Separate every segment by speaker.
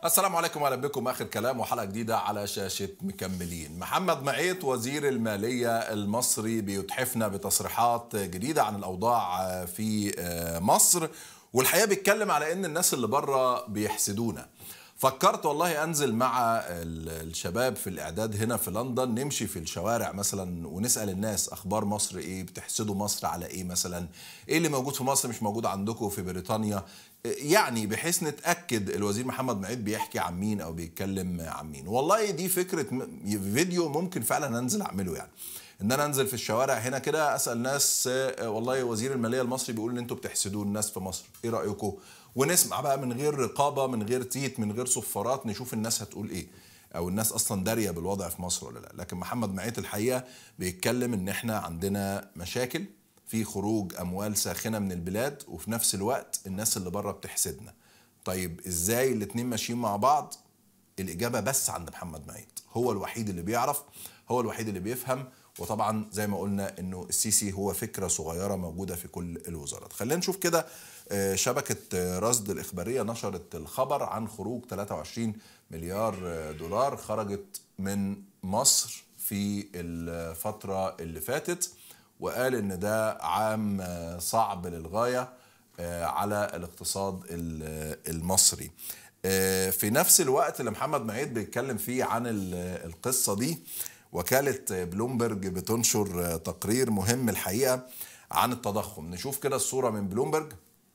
Speaker 1: السلام عليكم واهلا بكم اخر كلام وحلقه جديده على شاشه مكملين. محمد معيط وزير الماليه المصري بيتحفنا بتصريحات جديده عن الاوضاع في مصر والحقيقه بيتكلم على ان الناس اللي بره بيحسدونا. فكرت والله انزل مع الشباب في الاعداد هنا في لندن نمشي في الشوارع مثلا ونسال الناس اخبار مصر ايه بتحسدوا مصر على ايه مثلا ايه اللي موجود في مصر مش موجود عندكم في بريطانيا يعني بحيث نتاكد الوزير محمد معيد بيحكي عن مين او بيتكلم عن مين والله دي فكره فيديو ممكن فعلا انزل اعمله يعني ان انا انزل في الشوارع هنا كده اسال ناس والله وزير الماليه المصري بيقول ان انتوا بتحسدوا الناس في مصر ايه رايكم ونسمع بقى من غير رقابه من غير تيت من غير صفارات نشوف الناس هتقول ايه او الناس اصلا داريه بالوضع في مصر ولا لا لكن محمد معيط الحقيقه بيتكلم ان احنا عندنا مشاكل في خروج اموال ساخنه من البلاد وفي نفس الوقت الناس اللي بره بتحسدنا طيب ازاي الاتنين ماشيين مع بعض الاجابه بس عند محمد معيط هو الوحيد اللي بيعرف هو الوحيد اللي بيفهم وطبعا زي ما قلنا انه السيسي هو فكره صغيره موجوده في كل الوزارات خلينا نشوف كده شبكه رصد الاخباريه نشرت الخبر عن خروج 23 مليار دولار خرجت من مصر في الفتره اللي فاتت وقال ان ده عام صعب للغايه على الاقتصاد المصري في نفس الوقت اللي محمد معيد بيتكلم فيه عن القصه دي وكاله بلومبرج بتنشر تقرير مهم الحقيقه عن التضخم نشوف كده الصوره من بلومبرج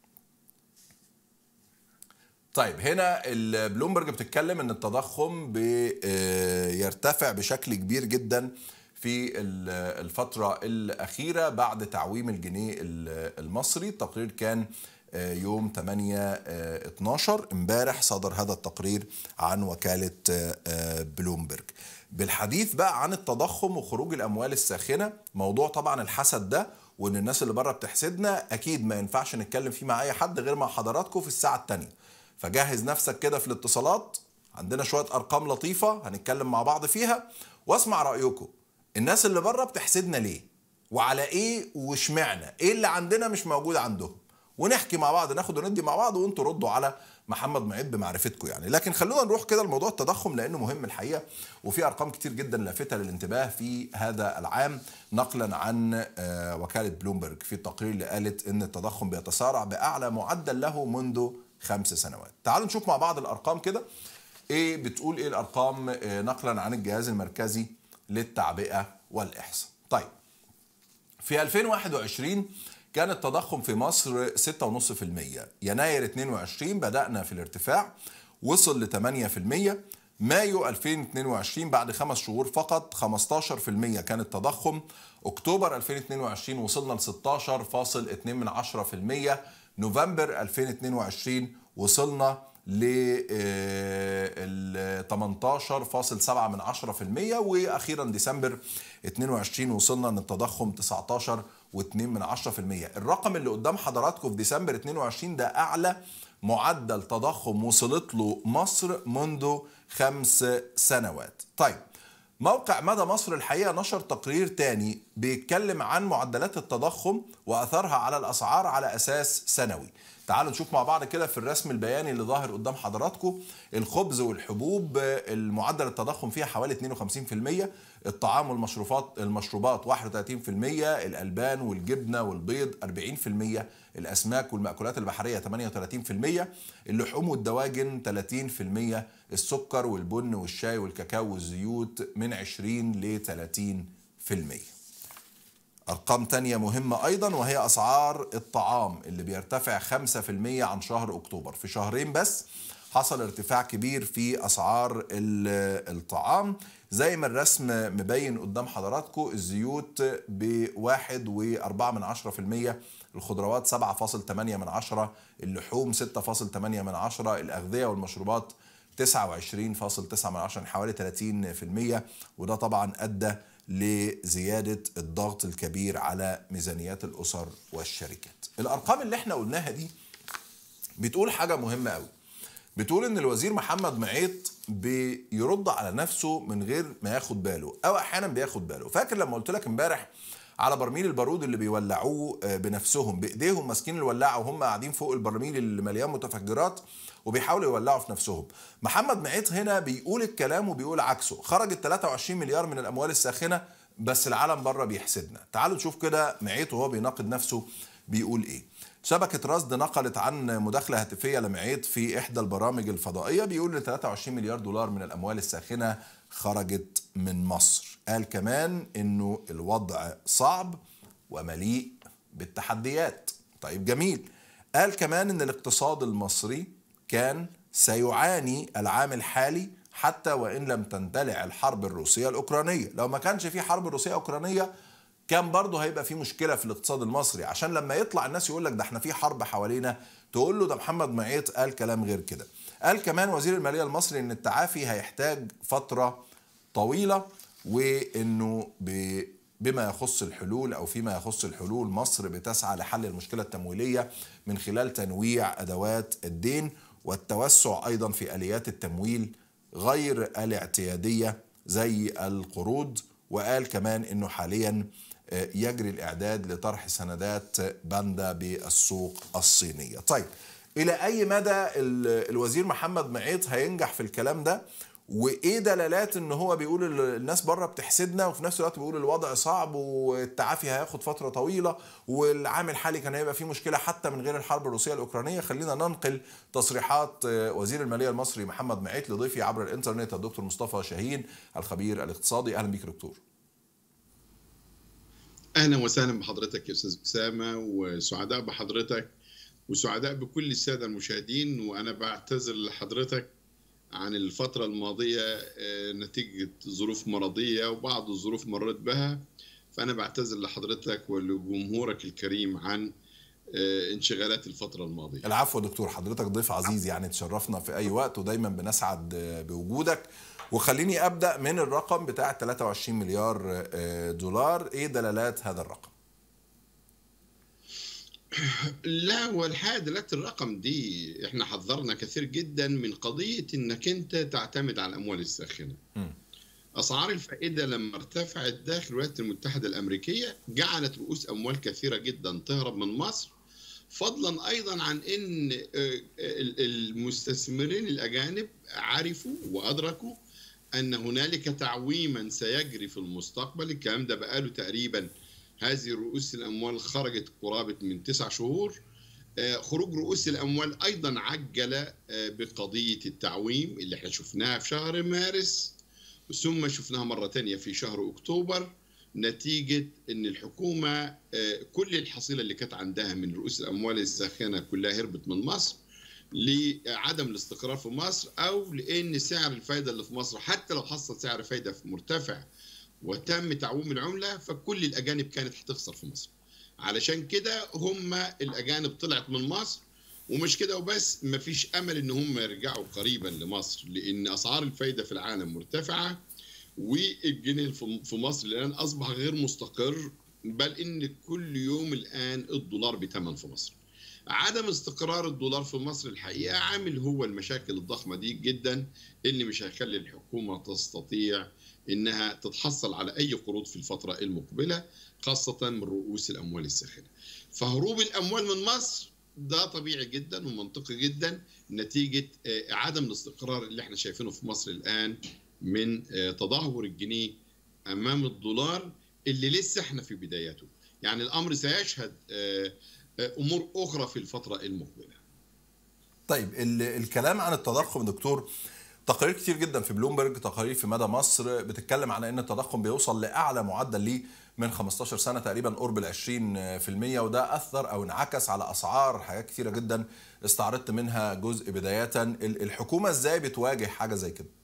Speaker 1: طيب هنا البلومبرج بتتكلم ان التضخم بيرتفع بشكل كبير جدا في الفترة الأخيرة بعد تعويم الجنيه المصري التقرير كان يوم 8 12 امبارح صدر هذا التقرير عن وكالة بلومبرج بالحديث بقى عن التضخم وخروج الأموال الساخنة موضوع طبعا الحسد ده وان الناس اللي بره بتحسدنا اكيد ما ينفعش نتكلم فيه مع اي حد غير مع حضراتكم في الساعه الثانيه فجهز نفسك كده في الاتصالات عندنا شويه ارقام لطيفه هنتكلم مع بعض فيها واسمع رايكم الناس اللي بره بتحسدنا ليه وعلى ايه واشمعنى ايه اللي عندنا مش موجود عندهم ونحكي مع بعض ناخد وندي مع بعض وانتوا ردوا على محمد معيد بمعرفتكم يعني لكن خلونا نروح كده لموضوع التضخم لانه مهم الحقيقه وفي ارقام كتير جدا لافته للانتباه في هذا العام نقلا عن وكاله بلومبرج في التقرير اللي قالت ان التضخم بيتسارع باعلى معدل له منذ خمس سنوات تعالوا نشوف مع بعض الارقام كده ايه بتقول ايه الارقام نقلا عن الجهاز المركزي للتعبئه والاحصاء طيب في 2021 كان التضخم في مصر 6.5% يناير 22 بدأنا في الارتفاع وصل ل 8% مايو 2022 بعد خمس شهور فقط 15% كان التضخم اكتوبر 2022 وصلنا ل 16.2% نوفمبر 2022 وصلنا ل 18.7 من 10% واخيرا ديسمبر 22 وصلنا ان التضخم 19 و2 من 10% الرقم اللي قدام حضراتكم في ديسمبر 22 ده اعلى معدل تضخم وصلت له مصر منذ خمس سنوات طيب موقع مدى مصر الحقيقه نشر تقرير تاني بيتكلم عن معدلات التضخم واثرها على الاسعار على اساس سنوي تعالوا نشوف مع بعض كده في الرسم البياني اللي ظاهر قدام حضراتكم الخبز والحبوب المعدل التضخم فيها حوالي 52% الطعام والمشروبات المشروبات 31% الالبان والجبنه والبيض 40% الاسماك والمأكولات البحريه 38% اللحوم والدواجن 30% السكر والبن والشاي والكاكاو والزيوت من 20 ل 30% أرقام تانية مهمة أيضا وهي أسعار الطعام اللي بيرتفع 5% عن شهر أكتوبر في شهرين بس حصل ارتفاع كبير في أسعار الطعام زي ما الرسم مبين قدام حضراتكم الزيوت بواحد وأربعة من عشرة في المية الخضروات سبعة فاصل تمانية من عشرة اللحوم ستة فاصل تمانية من عشرة الأغذية والمشروبات 29.9 من عشرة حوالي 30% وده طبعا أدى لزيادة الضغط الكبير على ميزانيات الأسر والشركات الأرقام اللي احنا قلناها دي بتقول حاجة مهمة قوي بتقول ان الوزير محمد معيط بيرد على نفسه من غير ما ياخد باله او احيانا بياخد باله فاكر لما قلت لك امبارح على برميل البارود اللي بيولعوه بنفسهم بايديهم ماسكين الولاعه وهم قاعدين فوق البرميل اللي مليان متفجرات وبيحاولوا يولعوا في نفسهم محمد معيط هنا بيقول الكلام وبيقول عكسه خرجت 23 مليار من الاموال الساخنه بس العالم بره بيحسدنا تعالوا نشوف كده معيط وهو بيناقض نفسه بيقول ايه شبكة رصد نقلت عن مداخلة هاتفية لمعيط في إحدى البرامج الفضائية بيقول إن 23 مليار دولار من الأموال الساخنة خرجت من مصر قال كمان إنه الوضع صعب ومليء بالتحديات طيب جميل قال كمان إن الاقتصاد المصري كان سيعاني العام الحالي حتى وإن لم تندلع الحرب الروسية الأوكرانية لو ما كانش في حرب روسية أوكرانية كان برضه هيبقى في مشكله في الاقتصاد المصري عشان لما يطلع الناس يقول لك ده احنا في حرب حوالينا تقول له ده محمد معيط قال كلام غير كده قال كمان وزير الماليه المصري ان التعافي هيحتاج فتره طويله وانه بما يخص الحلول او فيما يخص الحلول مصر بتسعى لحل المشكله التمويليه من خلال تنويع ادوات الدين والتوسع ايضا في اليات التمويل غير الاعتياديه زي القروض وقال كمان انه حاليا يجري الإعداد لطرح سندات باندا بالسوق الصينية طيب إلى أي مدى الوزير محمد معيط هينجح في الكلام ده وايه دلالات ان هو بيقول الناس بره بتحسدنا وفي نفس الوقت بيقول الوضع صعب والتعافي هياخد فتره طويله والعام الحالي كان هيبقى فيه مشكله حتى من غير الحرب الروسيه الاوكرانيه خلينا ننقل تصريحات وزير الماليه المصري محمد معيط لضيفي عبر الانترنت الدكتور مصطفى شاهين الخبير الاقتصادي اهلا بيك دكتور
Speaker 2: اهلا وسهلا بحضرتك يا استاذ اسامه وسعداء بحضرتك وسعداء بكل الساده المشاهدين وانا بعتذر لحضرتك عن الفتره الماضيه نتيجه ظروف مرضيه وبعض الظروف مريت بها فانا بعتذر لحضرتك ولجمهورك الكريم عن انشغالات الفتره الماضيه.
Speaker 1: العفو يا دكتور حضرتك ضيف عزيز يعني تشرفنا في اي وقت ودايما بنسعد بوجودك وخليني ابدا من الرقم بتاع 23 مليار دولار ايه دلالات هذا الرقم
Speaker 2: لا والحقيقه دلالات الرقم دي احنا حذرنا كثير جدا من قضيه انك انت تعتمد على الاموال الساخنه م. اسعار الفائده لما ارتفعت داخل الولايات المتحده الامريكيه جعلت رؤوس اموال كثيره جدا تهرب من مصر فضلا ايضا عن ان المستثمرين الاجانب عرفوا وادركوا ان هنالك تعويما سيجري في المستقبل الكلام ده بقاله تقريبا هذه رؤوس الاموال خرجت قرابه من تسع شهور خروج رؤوس الاموال ايضا عجل بقضيه التعويم اللي احنا شفناها في شهر مارس ثم شفناها مره ثانيه في شهر اكتوبر نتيجه ان الحكومه كل الحصيله اللي كانت عندها من رؤوس الاموال الساخنه كلها هربت من مصر لعدم الاستقرار في مصر او لان سعر الفايده اللي في مصر حتى لو حصل سعر فايده مرتفع وتم تعويم العمله فكل الاجانب كانت هتخسر في مصر. علشان كده هم الاجانب طلعت من مصر ومش كده وبس مفيش امل ان هم يرجعوا قريبا لمصر لان اسعار الفايده في العالم مرتفعه والجنيه في مصر الان اصبح غير مستقر بل ان كل يوم الان الدولار بثمن في مصر. عدم استقرار الدولار في مصر الحقيقه عامل هو المشاكل الضخمه دي جدا اللي مش هيخلي الحكومه تستطيع انها تتحصل على اي قروض في الفتره المقبله خاصه من رؤوس الاموال الساخنه. فهروب الاموال من مصر ده طبيعي جدا ومنطقي جدا نتيجه عدم الاستقرار اللي احنا شايفينه في مصر الان من تدهور الجنيه امام الدولار اللي لسه احنا في بداياته. يعني الامر سيشهد امور اخرى في الفتره المقبله.
Speaker 1: طيب الكلام عن التضخم دكتور تقارير كتير جدا في بلومبرج تقارير في مدى مصر بتتكلم على ان التضخم بيوصل لاعلى معدل ليه من 15 سنه تقريبا قرب ال 20% وده اثر او انعكس على اسعار حاجات كتيره جدا استعرضت منها جزء بدايه الحكومه ازاي بتواجه حاجه زي كده؟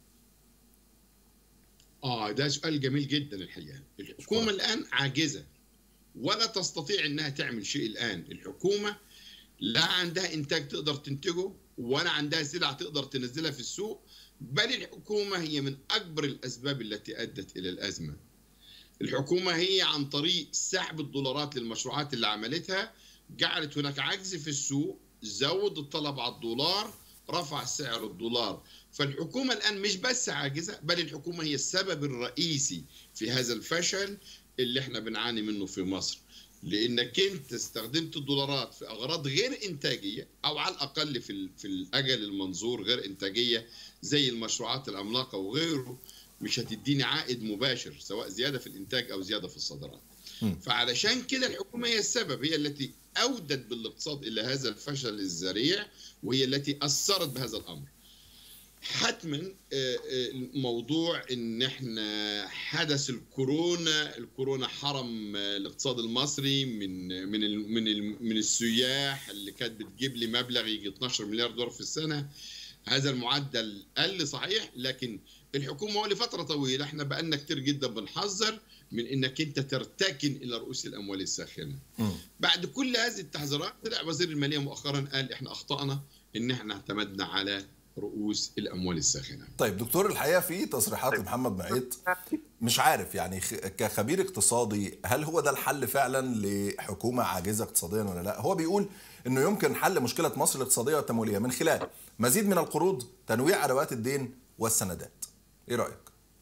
Speaker 2: اه ده سؤال جميل جدا الحقيقه الحكومه شكرا. الان عاجزه ولا تستطيع انها تعمل شيء الان الحكومه لا عندها انتاج تقدر تنتجه ولا عندها سلع تقدر تنزلها في السوق بل الحكومه هي من اكبر الاسباب التي ادت الى الازمه الحكومه هي عن طريق سحب الدولارات للمشروعات اللي عملتها جعلت هناك عجز في السوق زود الطلب على الدولار رفع سعر الدولار فالحكومه الان مش بس عاجزه بل الحكومه هي السبب الرئيسي في هذا الفشل اللي احنا بنعاني منه في مصر لانك انت استخدمت الدولارات في اغراض غير انتاجيه او على الاقل في في الاجل المنظور غير انتاجيه زي المشروعات العملاقه وغيره مش هتديني عائد مباشر سواء زياده في الانتاج او زياده في الصادرات. فعلشان كده الحكومه هي السبب هي التي اودت بالاقتصاد الى هذا الفشل الذريع وهي التي اثرت بهذا الامر. حتما موضوع ان احنا حدث الكورونا الكورونا حرم الاقتصاد المصري من من من من السياح اللي كانت بتجيب لي مبلغ يجي 12 مليار دولار في السنه هذا المعدل قل صحيح لكن الحكومه لفتره طويله احنا بقالنا كتير جدا بنحذر من انك انت ترتكن الى رؤوس الاموال الساخنه. م. بعد كل هذه التحذيرات طلع وزير الماليه مؤخرا قال احنا اخطانا ان احنا اعتمدنا على رؤوس الاموال الساخنه.
Speaker 1: طيب دكتور الحقيقه في تصريحات محمد معيط مش عارف يعني كخبير اقتصادي هل هو ده الحل فعلا لحكومه عاجزه اقتصاديا ولا لا؟ هو بيقول انه يمكن حل مشكله مصر الاقتصاديه والتمويليه من خلال مزيد من القروض، تنويع ادوات الدين والسندات. ايه رايك؟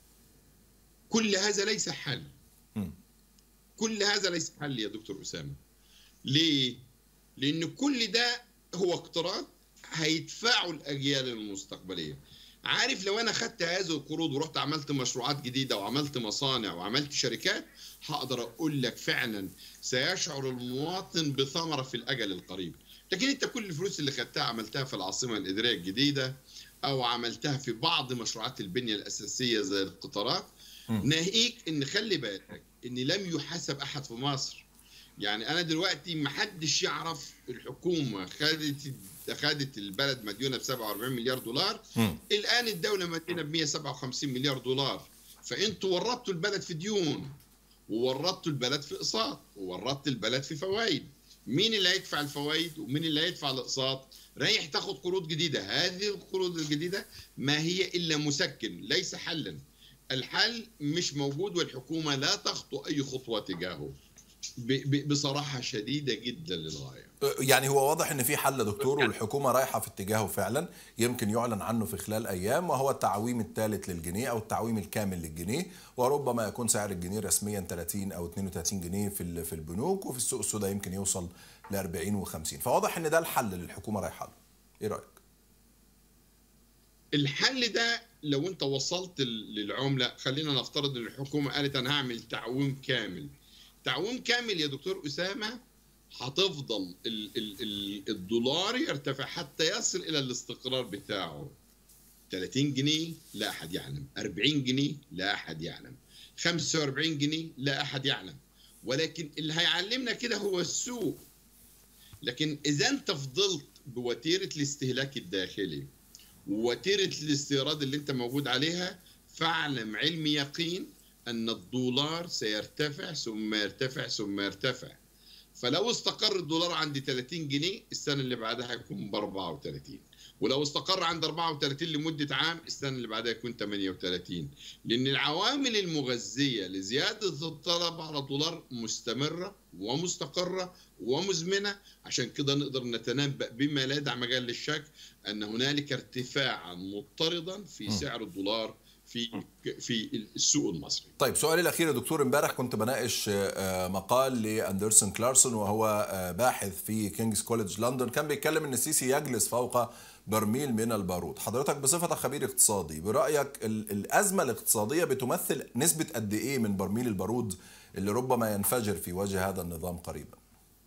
Speaker 2: كل هذا ليس حل. م. كل هذا ليس حل يا دكتور اسامه. ليه؟ لان كل ده هو اقتراض هيدفعوا الاجيال المستقبليه عارف لو انا خدت هذه القروض ورحت عملت مشروعات جديده وعملت مصانع وعملت شركات هقدر اقول لك فعلا سيشعر المواطن بثمره في الاجل القريب لكن انت كل الفلوس اللي خدتها عملتها في العاصمه الاداريه الجديده او عملتها في بعض مشروعات البنيه الاساسيه زي القطارات ناهيك ان خلي بالك ان لم يحاسب احد في مصر يعني انا دلوقتي ما حدش يعرف الحكومه خدت خدت البلد مديونه ب 47 مليار دولار م. الان الدوله مدينه ب 157 مليار دولار فانتوا ورطتوا البلد في ديون وورطتوا البلد في اقساط وورطت البلد في فوائد مين اللي هيدفع الفوائد ومين اللي هيدفع الاقساط رايح تاخد قروض جديده هذه القروض الجديده ما هي الا مسكن ليس حلا الحل مش موجود والحكومه لا تخطو اي خطوه تجاهه بصراحه شديده جدا للغايه
Speaker 1: يعني هو واضح ان في حل دكتور والحكومه رايحه في اتجاهه فعلا يمكن يعلن عنه في خلال ايام وهو التعويم الثالث للجنيه او التعويم الكامل للجنيه وربما يكون سعر الجنيه رسميا 30 او 32 جنيه في في البنوك وفي السوق السوداء يمكن يوصل ل 40 و50 فواضح ان ده الحل اللي الحكومه رايحه له ايه رايك
Speaker 2: الحل ده لو انت وصلت للعمله خلينا نفترض ان الحكومه قالت انا هعمل تعويم كامل تعويم كامل يا دكتور اسامه هتفضل ال ال ال الدولار يرتفع حتى يصل الى الاستقرار بتاعه 30 جنيه لا احد يعلم 40 جنيه لا احد يعلم 45 جنيه لا احد يعلم ولكن اللي هيعلمنا كده هو السوق لكن اذا انت فضلت بوتيره الاستهلاك الداخلي ووتيره الاستيراد اللي انت موجود عليها فاعلم علم يقين ان الدولار سيرتفع ثم يرتفع ثم يرتفع فلو استقر الدولار عند 30 جنيه السنه اللي بعدها هيكون ب 34 ولو استقر عند 34 لمده عام السنه اللي بعدها يكون 38 لان العوامل المغذيه لزياده الطلب على الدولار مستمره ومستقره ومزمنه عشان كده نقدر نتنبأ بما لا يدع مجال للشك ان هنالك ارتفاعا مضطردا في سعر الدولار في في السوق المصري.
Speaker 1: طيب سؤالي الاخير يا دكتور امبارح كنت بناقش مقال لاندرسون كلارسون وهو باحث في كينجز كوليدج لندن كان بيتكلم ان السيسي يجلس فوق برميل من البارود حضرتك بصفتك خبير اقتصادي برايك الازمه الاقتصاديه بتمثل نسبه قد ايه من برميل البارود اللي ربما ينفجر في وجه هذا النظام قريبا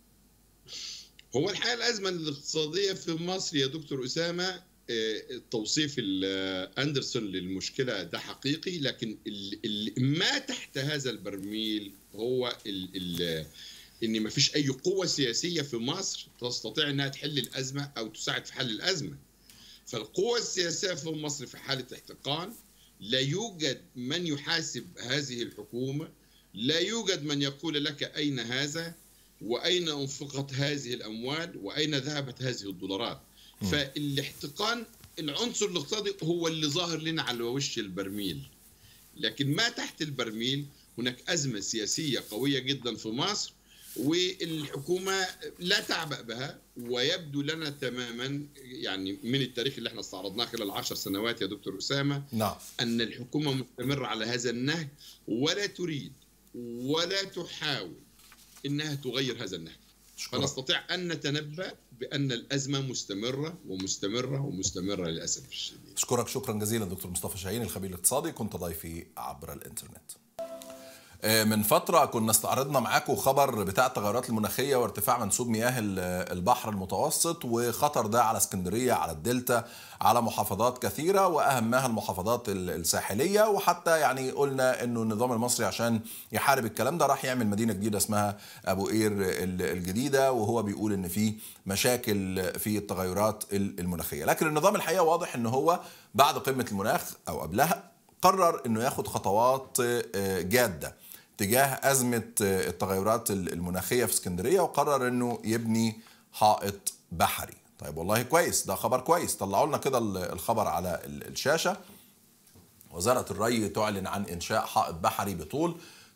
Speaker 2: هو الحقيقه الازمه الاقتصاديه في مصر يا دكتور اسامه توصيف اندرسون للمشكله ده حقيقي لكن ما تحت هذا البرميل هو ال ال ان ما فيش اي قوه سياسيه في مصر تستطيع انها تحل الازمه او تساعد في حل الازمه فالقوة السياسية في مصر في حالة احتقان لا يوجد من يحاسب هذه الحكومة لا يوجد من يقول لك أين هذا وأين أنفقت هذه الأموال وأين ذهبت هذه الدولارات فالاحتقان العنصر الاقتصادي هو اللي ظاهر لنا على وش البرميل لكن ما تحت البرميل هناك أزمة سياسية قوية جدا في مصر والحكومة لا تعبأ بها ويبدو لنا تماما يعني من التاريخ اللي احنا استعرضناه خلال عشر سنوات يا دكتور أسامة
Speaker 1: نعم.
Speaker 2: أن الحكومة مستمرة على هذا النهج ولا تريد ولا تحاول انها تغير هذا النحو
Speaker 1: أشكرك.
Speaker 2: فنستطيع ان نتنبا بان الازمه مستمره ومستمره ومستمره للاسف الشديد
Speaker 1: اشكرك شكرا جزيلا دكتور مصطفى شاهين الخبير الاقتصادي كنت ضيفي عبر الانترنت آه، من فترة كنا استعرضنا معاكم خبر بتاع التغيرات المناخية وارتفاع منسوب مياه ال- البحر المتوسط وخطر ده على اسكندرية على الدلتا على محافظات كثيرة وأهمها المحافظات ال- الساحلية وحتى يعني قلنا إنه النظام المصري عشان يحارب الكلام ده راح يعمل مدينة جديدة اسمها أبو قير ال- الجديدة وهو بيقول إن في مشاكل في التغيرات ال- المناخية لكن النظام الحقيقة واضح إن هو بعد قمة المناخ أو قبلها قرر انه ياخد خطوات آه، جاده تجاه ازمه آه، التغيرات المناخيه في اسكندريه وقرر انه يبني حائط بحري طيب والله كويس ده خبر كويس طلعوا لنا كده ال- الخبر على ال- الشاشه وزارة الري تعلن عن إنشاء حائط بحري بطول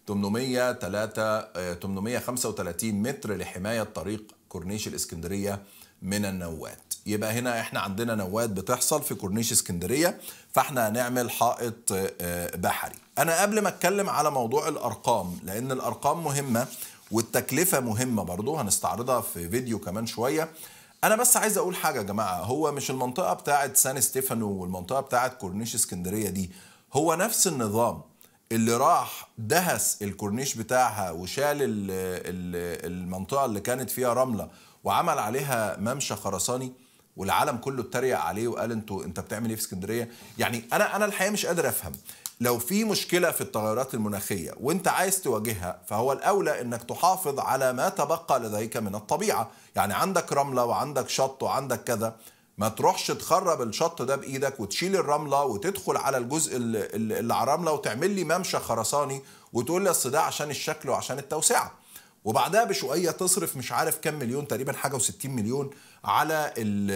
Speaker 1: 803 آه، 835 متر لحماية طريق كورنيش الإسكندرية من النوات يبقى هنا احنا عندنا نوات بتحصل في كورنيش اسكندرية فاحنا هنعمل حائط آه، بحري انا قبل ما اتكلم على موضوع الارقام لان الارقام مهمة والتكلفة مهمة برضو هنستعرضها في فيديو كمان شوية انا بس عايز اقول حاجه يا جماعه هو مش المنطقه بتاعه سان ستيفانو والمنطقه بتاعه كورنيش اسكندريه دي هو نفس النظام اللي راح دهس الكورنيش بتاعها وشال ال ال المنطقه اللي كانت فيها رمله وعمل عليها ممشى خرساني والعالم كله اتريق عليه وقال انتوا انت بتعمل ايه في اسكندريه يعني انا انا الحقيقه مش قادر افهم لو في مشكله في التغيرات المناخيه وانت عايز تواجهها فهو الاولى انك تحافظ على ما تبقى لديك من الطبيعه يعني عندك رمله وعندك شط وعندك كذا ما تروحش تخرب الشط ده بايدك وتشيل الرمله وتدخل على الجزء اللي اللي على الرمله وتعمل لي ممشى خرساني وتقول لي اصل ده عشان الشكل وعشان التوسعه وبعدها بشويه تصرف مش عارف كام مليون تقريبا حاجه و60 مليون على ال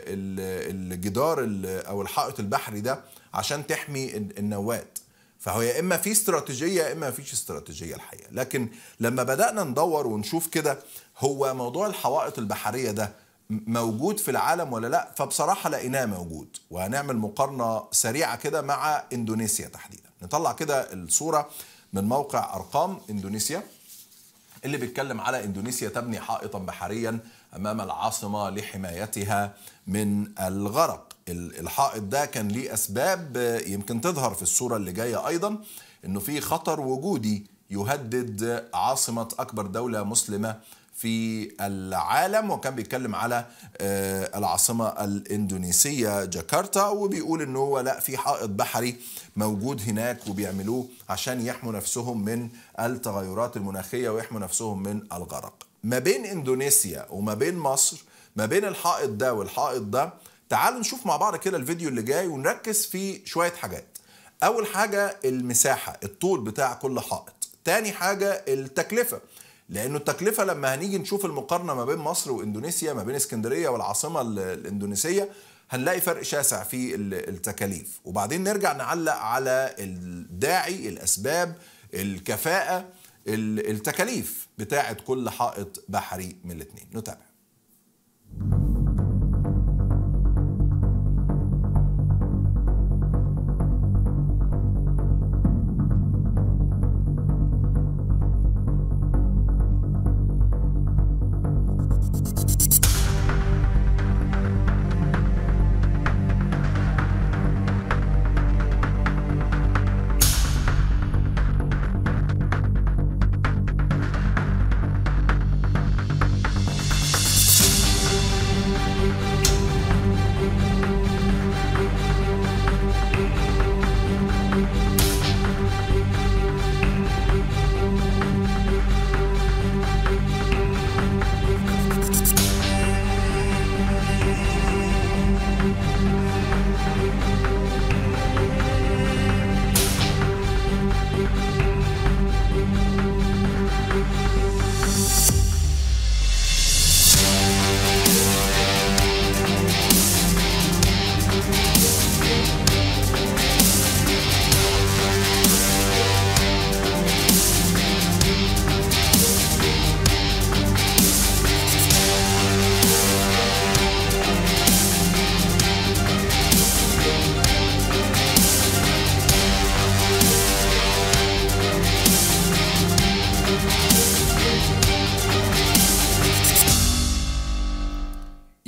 Speaker 1: ال الجدار ال- او الحائط البحري ده عشان تحمي ال- النوات فهو يا اما في استراتيجيه يا اما مفيش استراتيجيه الحقيقه لكن لما بدانا ندور ونشوف كده هو موضوع الحوائط البحريه ده م- موجود في العالم ولا لا فبصراحه لقيناه موجود وهنعمل مقارنه سريعه كده مع اندونيسيا تحديدا نطلع كده الصوره من موقع ارقام اندونيسيا اللي بيتكلم على اندونيسيا تبني حائطا بحريا امام العاصمه لحمايتها من الغرق ال- الحائط ده كان ليه اسباب آه، يمكن تظهر في الصوره اللي جايه ايضا انه في خطر وجودي يهدد عاصمه اكبر دوله مسلمه في العالم وكان بيتكلم على آه، العاصمة الإندونيسية جاكرتا وبيقول إنه هو لا في حائط بحري موجود هناك وبيعملوه عشان يحموا نفسهم من التغيرات المناخية ويحموا نفسهم من الغرق ما بين إندونيسيا وما بين مصر ما بين الحائط ده والحائط ده تعالوا نشوف مع بعض كده الفيديو اللي جاي ونركز في شوية حاجات أول حاجة المساحة الطول بتاع كل حائط تاني حاجة التكلفة لانه التكلفه لما هنيجي نشوف المقارنه ما بين مصر واندونيسيا ما بين اسكندريه والعاصمه ال- الاندونيسيه هنلاقي فرق شاسع في ال- التكاليف وبعدين نرجع نعلق على الداعي الاسباب الكفاءه ال- التكاليف بتاعه كل حائط بحري من الاثنين نتابع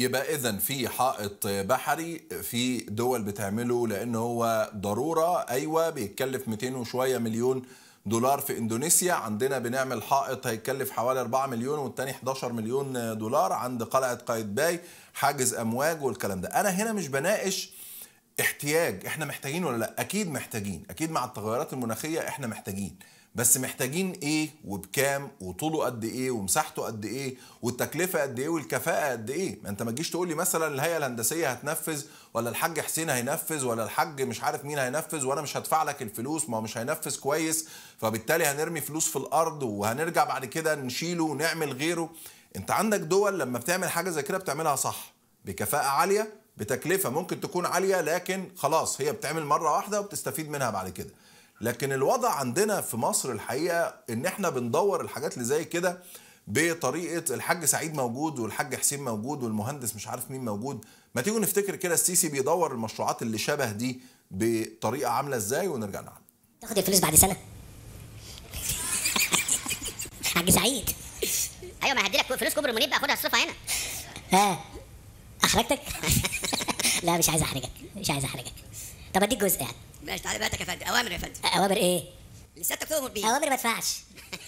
Speaker 1: يبقى اذا في حائط بحري في دول بتعمله لان هو ضروره ايوه بيتكلف 200 وشويه مليون دولار في اندونيسيا عندنا بنعمل حائط هيكلف حوالي 4 مليون والتاني 11 مليون دولار عند قلعه قايتباي حاجز امواج والكلام ده انا هنا مش بناقش احتياج احنا محتاجين ولا لا اكيد محتاجين اكيد مع التغيرات المناخيه احنا محتاجين بس محتاجين ايه وبكام وطوله قد ايه ومساحته قد ايه والتكلفه قد ايه والكفاءه قد ايه ما انت ما تجيش تقول لي مثلا الهيئه الهندسيه هتنفذ ولا الحاج حسين هينفذ ولا الحاج مش عارف مين هينفذ وانا مش هدفع لك الفلوس ما هو مش هينفذ كويس فبالتالي هنرمي فلوس في الارض وهنرجع بعد كده نشيله ونعمل غيره انت عندك دول لما بتعمل حاجه زي كده بتعملها صح بكفاءه عاليه بتكلفه ممكن تكون عاليه لكن خلاص هي بتعمل مره واحده وبتستفيد منها بعد كده لكن الوضع عندنا في مصر الحقيقه ان احنا بندور الحاجات اللي زي كده بطريقه الحاج سعيد موجود والحاج حسين موجود والمهندس مش عارف مين موجود ما تيجوا نفتكر كده السيسي بيدور المشروعات اللي شبه دي بطريقه عامله ازاي ونرجع نعمل
Speaker 3: تاخد الفلوس بعد سنه حاج سعيد
Speaker 4: ايوه ما هدي لك فلوس كوبري منيب اخدها اصرفها هنا
Speaker 3: ها احرجتك لا مش عايز احرجك مش عايز احرجك طب اديك جزء يعني
Speaker 4: ماشي تعالى بقى يا فندم اوامر يا فندم
Speaker 3: اوامر ايه
Speaker 4: اللي سيادتك تؤمر بيه
Speaker 3: اوامر ما ادفعش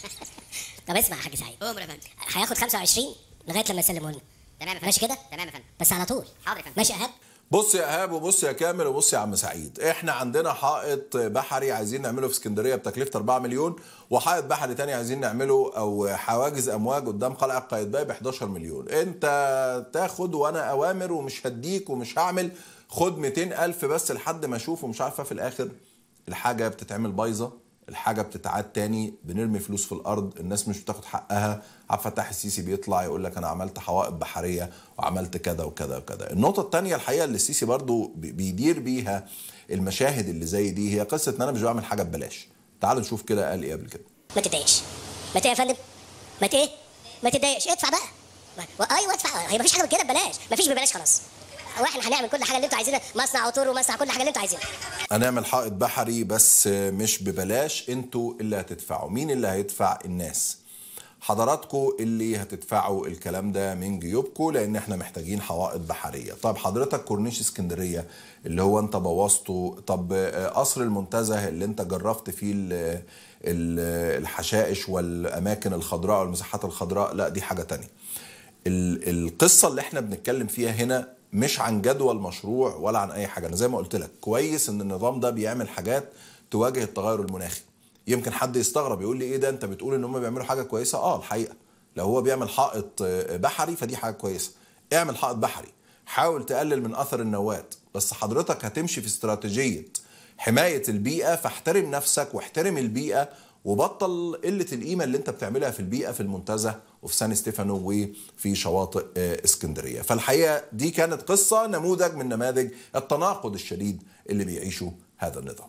Speaker 3: طب اسمع يا حاج سعيد
Speaker 4: اوامر يا فندم
Speaker 3: هياخد 25 لغايه لما يسلمه لنا
Speaker 4: تمام يا فندم
Speaker 3: ماشي كده
Speaker 4: تمام يا فندم
Speaker 3: بس على طول
Speaker 4: حاضر يا فندم
Speaker 3: ماشي يا ايهاب
Speaker 1: بص يا ايهاب وبص يا كامل وبص يا عم سعيد احنا عندنا حائط بحري عايزين نعمله في اسكندريه بتكلفه 4 مليون وحائط بحري تاني عايزين نعمله او حواجز امواج قدام قلعه قايتباي ب 11 مليون انت تاخد وانا اوامر ومش هديك ومش هعمل خد 200 الف بس لحد ما اشوف ومش عارفه في الاخر الحاجه بتتعمل بايظه الحاجه بتتعاد تاني بنرمي فلوس في الارض الناس مش بتاخد حقها عبد الفتاح السيسي بيطلع يقول لك انا عملت حوائط بحريه وعملت كذا وكذا وكذا النقطه الثانيه الحقيقه اللي السيسي برضو بي- بيدير بيها المشاهد اللي زي دي هي قصه ان انا مش بعمل حاجه ببلاش تعالوا نشوف كده قال ايه قبل كده
Speaker 3: ما تتضايقش ما تضايق يا فندم ما ت- ايه ما تتضايقش ادفع بقى و- ايوه ادفع هي مفيش حاجه كده ببلاش مفيش ببلاش خلاص واحنا هنعمل كل حاجه اللي انتوا عايزينها مصنع عطور ومصنع كل حاجه اللي انتوا عايزينها
Speaker 1: هنعمل حائط بحري بس مش ببلاش انتوا اللي هتدفعوا مين اللي هيدفع الناس حضراتكم اللي هتدفعوا الكلام ده من جيوبكم لان احنا محتاجين حوائط بحريه طب حضرتك كورنيش اسكندريه اللي هو انت بوظته طب آه، قصر المنتزه اللي انت جرفت فيه ال- ال- الحشائش والاماكن الخضراء والمساحات الخضراء لا دي حاجه تانية ال- القصه اللي احنا بنتكلم فيها هنا مش عن جدوى المشروع ولا عن اي حاجه انا زي ما قلت لك كويس ان النظام ده بيعمل حاجات تواجه التغير المناخي يمكن حد يستغرب يقول لي ايه ده انت بتقول ان هم بيعملوا حاجه كويسه اه الحقيقه لو هو بيعمل حائط آه، بحري فدي حاجه كويسه اعمل حائط بحري حاول تقلل من اثر النوات بس حضرتك هتمشي في استراتيجيه حمايه البيئه فاحترم نفسك واحترم البيئه وبطل قله القيمه اللي انت بتعملها في البيئه في المنتزه وفي سان ستيفانو وفي شواطئ آه، اسكندريه فالحقيقه دي كانت قصه نموذج من نماذج التناقض الشديد اللي بيعيشه هذا النظام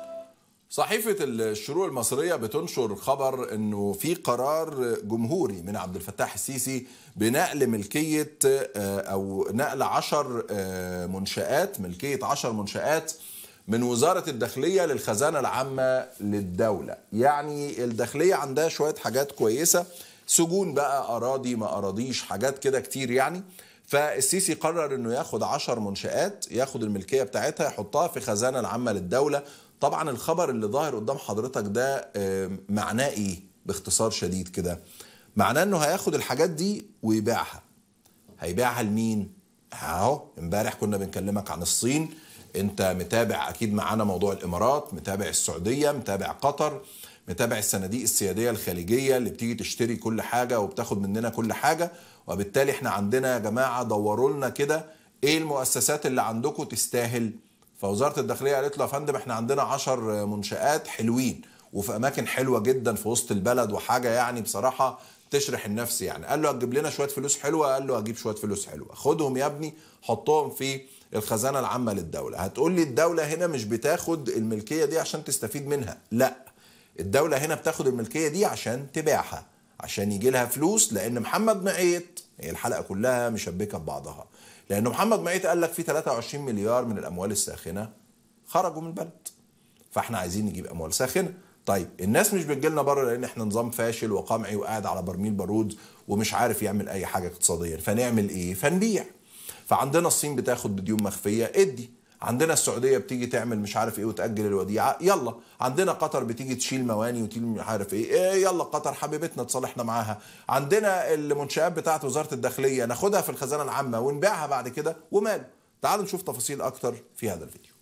Speaker 1: صحيفة الشروق المصرية بتنشر خبر انه في قرار جمهوري من عبد الفتاح السيسي بنقل ملكية آه، او نقل عشر آه، منشآت ملكية عشر منشآت من وزارة الداخلية للخزانة العامة للدولة يعني الداخلية عندها شوية حاجات كويسة سجون بقى أراضي ما أراضيش حاجات كده كتير يعني فالسيسي قرر انه ياخد عشر منشآت ياخد الملكية بتاعتها يحطها في خزانة العامة للدولة طبعا الخبر اللي ظاهر قدام حضرتك ده آه، معناه ايه باختصار شديد كده معناه انه هياخد الحاجات دي ويبيعها هيبيعها لمين اهو امبارح كنا بنكلمك عن الصين انت متابع اكيد معانا موضوع الامارات متابع السعوديه متابع قطر متابع الصناديق السياديه الخليجيه اللي بتيجي تشتري كل حاجه وبتاخد مننا كل حاجه وبالتالي احنا عندنا يا جماعه دوروا لنا كده ايه المؤسسات اللي عندكم تستاهل فوزاره الداخليه قالت له يا فندم احنا عندنا عشر منشآت حلوين وفي اماكن حلوه جدا في وسط البلد وحاجه يعني بصراحه تشرح النفس يعني قال له هتجيب لنا شويه فلوس حلوه قال له هجيب شويه فلوس حلوه خدهم يا ابني حطهم في الخزانه العامه للدوله هتقول لي الدوله هنا مش بتاخد الملكيه دي عشان تستفيد منها لا الدوله هنا بتاخد الملكيه دي عشان تبيعها عشان يجي لها فلوس لان محمد معيط هي الحلقه كلها مشبكه ببعضها لان محمد معيط قال لك في 23 مليار من الاموال الساخنه خرجوا من البلد فاحنا عايزين نجيب اموال ساخنه طيب الناس مش بتجيلنا بره لان احنا نظام فاشل وقمعي وقاعد على برميل بارود ومش عارف يعمل اي حاجه اقتصاديا فنعمل ايه فنبيع فعندنا الصين بتاخد بديون مخفيه ادي عندنا السعوديه بتيجي تعمل مش عارف ايه وتاجل الوديعه يلا عندنا قطر بتيجي تشيل مواني وتشيل مش عارف ايه, إيه يلا قطر حبيبتنا تصالحنا معاها عندنا المنشات بتاعه وزاره الداخليه ناخدها في الخزانه العامه ونبيعها بعد كده وماله تعالوا نشوف تفاصيل اكتر في هذا الفيديو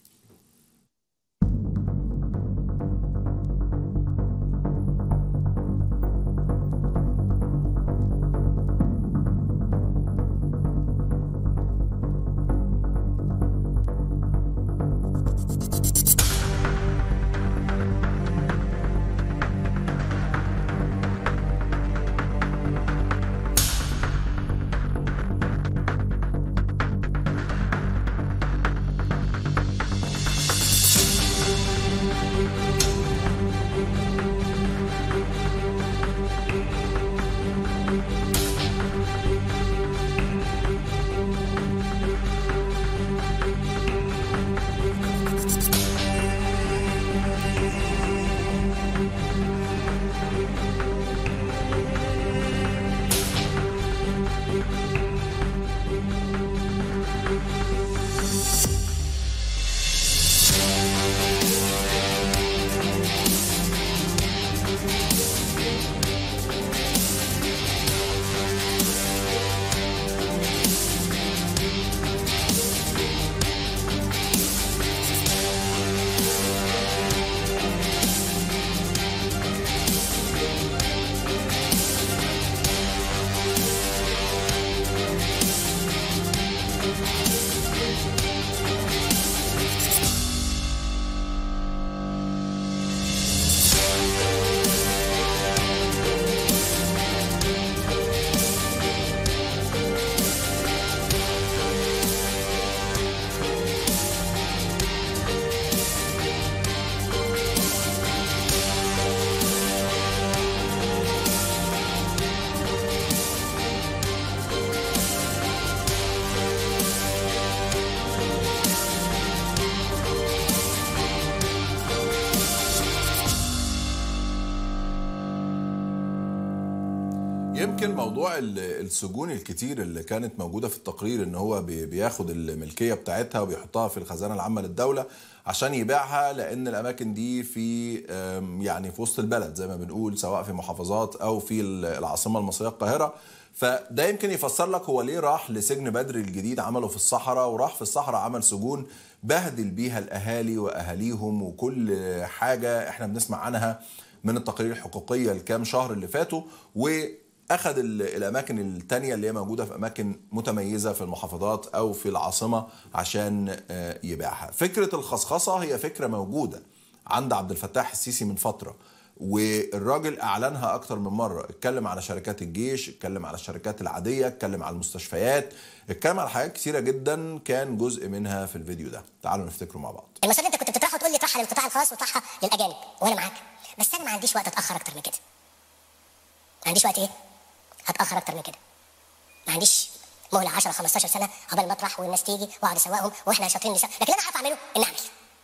Speaker 1: يمكن موضوع ال- السجون الكتير اللي كانت موجودة في التقرير ان هو بي- بياخد الملكية بتاعتها وبيحطها في الخزانة العامة للدولة عشان يبيعها لان الاماكن دي في أم، يعني في وسط البلد زي ما بنقول سواء في محافظات او في ال- العاصمة المصرية القاهرة فده يمكن يفسر لك هو ليه راح لسجن بدر الجديد عمله في الصحراء وراح في الصحراء عمل سجون بهدل بيها الاهالي واهاليهم وكل حاجة احنا بنسمع عنها من التقارير الحقوقية الكام شهر اللي فاتوا واخد ال- الاماكن التانية اللي هي موجودة في اماكن متميزة في المحافظات او في العاصمة عشان آه، يبيعها فكرة الخصخصة هي فكرة موجودة عند عبد الفتاح السيسي من فترة والراجل اعلنها اكتر من مره اتكلم على شركات الجيش اتكلم على الشركات العاديه اتكلم على المستشفيات اتكلم على حاجات كثيره جدا كان جزء منها في الفيديو ده تعالوا نفتكره مع بعض
Speaker 3: المسائل اللي انت كنت بتطرحها تقول لي اطرحها للقطاع الخاص واطرحها للاجانب وانا معاك بس انا ما عنديش وقت اتاخر اكتر من كده ما عنديش وقت ايه هتاخر اكتر من كده ما عنديش مهله 10 15 سنه قبل ما اطرح والناس تيجي واقعد اسوقهم واحنا شاطرين نسوق لكن انا عارف اعمله ان اعمل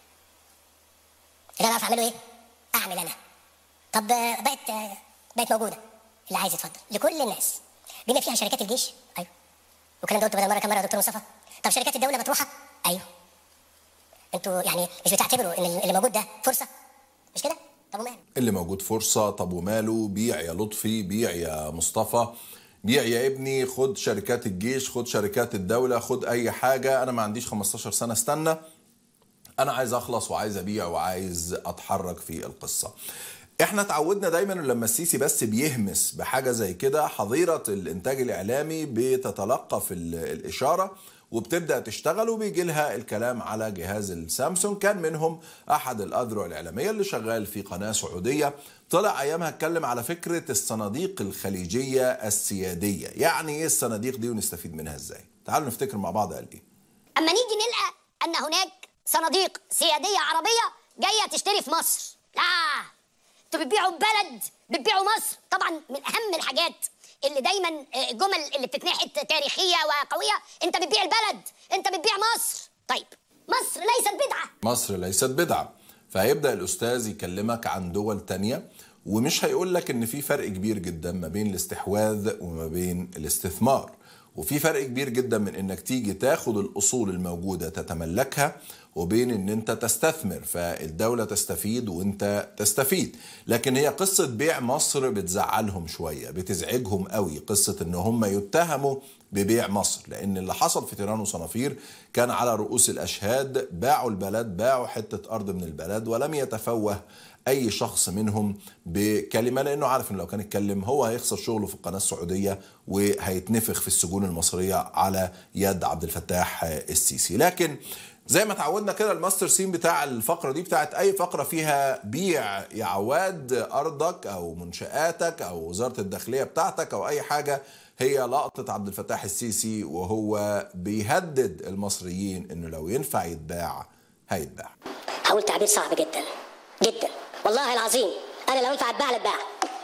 Speaker 3: اللي انا عارف اعمله ايه اعمل انا طب آه، بقت آه، بقت موجوده اللي عايز يتفضل لكل الناس بما فيها شركات الجيش ايوه والكلام ده قلته بدل مره كام مره يا دكتور مصطفى طب شركات الدوله مطروحه ايوه انتوا يعني مش بتعتبروا ان اللي موجود ده فرصه مش كده طب وماله
Speaker 1: اللي موجود فرصة طب وماله بيع يا لطفي بيع يا مصطفى بيع يا ابني خد شركات الجيش خد شركات الدولة خد أي حاجة أنا ما عنديش 15 سنة استنى أنا عايز أخلص وعايز أبيع وعايز أتحرك في القصة احنا اتعودنا دايما لما السيسي بس بيهمس بحاجه زي كده حظيره الانتاج الاعلامي بتتلقف ال- الاشاره وبتبدا تشتغل وبيجي لها الكلام على جهاز السامسونج كان منهم احد الاذرع الاعلاميه اللي شغال في قناه سعوديه طلع ايامها اتكلم على فكره الصناديق الخليجيه السياديه يعني ايه الصناديق دي ونستفيد منها ازاي تعالوا نفتكر مع بعض قال ايه
Speaker 5: اما نيجي نلقى ان هناك صناديق سياديه عربيه جايه تشتري في مصر لا انتوا بتبيعوا بلد بتبيعوا مصر طبعا من اهم الحاجات اللي دايما آه، الجمل اللي بتتنحت تاريخيه وقويه انت بتبيع البلد انت بتبيع مصر طيب مصر ليست بدعه
Speaker 1: مصر ليست بدعة فهيبدأ الأستاذ يكلمك عن دول تانية ومش هيقول لك إن في فرق كبير جدا ما بين الاستحواذ وما بين الاستثمار وفي فرق كبير جدا من انك تيجي تاخد الاصول الموجوده تتملكها وبين ان انت تستثمر فالدولة تستفيد وانت تستفيد لكن هي قصة بيع مصر بتزعلهم شوية بتزعجهم قوي قصة ان هم يتهموا ببيع مصر لان اللي حصل في تيران وصنافير كان على رؤوس الاشهاد باعوا البلد باعوا حتة ارض من البلد ولم يتفوه اي شخص منهم بكلمه لانه عارف ان لو كان اتكلم هو هيخسر شغله في القناه السعوديه وهيتنفخ في السجون المصريه على يد عبد الفتاح السيسي لكن زي ما تعودنا كده الماستر سين بتاع الفقره دي بتاعت اي فقره فيها بيع يا عواد ارضك او منشاتك او وزاره الداخليه بتاعتك او اي حاجه هي لقطه عبد الفتاح السيسي وهو بيهدد المصريين انه لو ينفع يتباع هيتباع
Speaker 3: هقول تعبير صعب جدا جدا والله العظيم انا لو ينفع اتباع لاتباع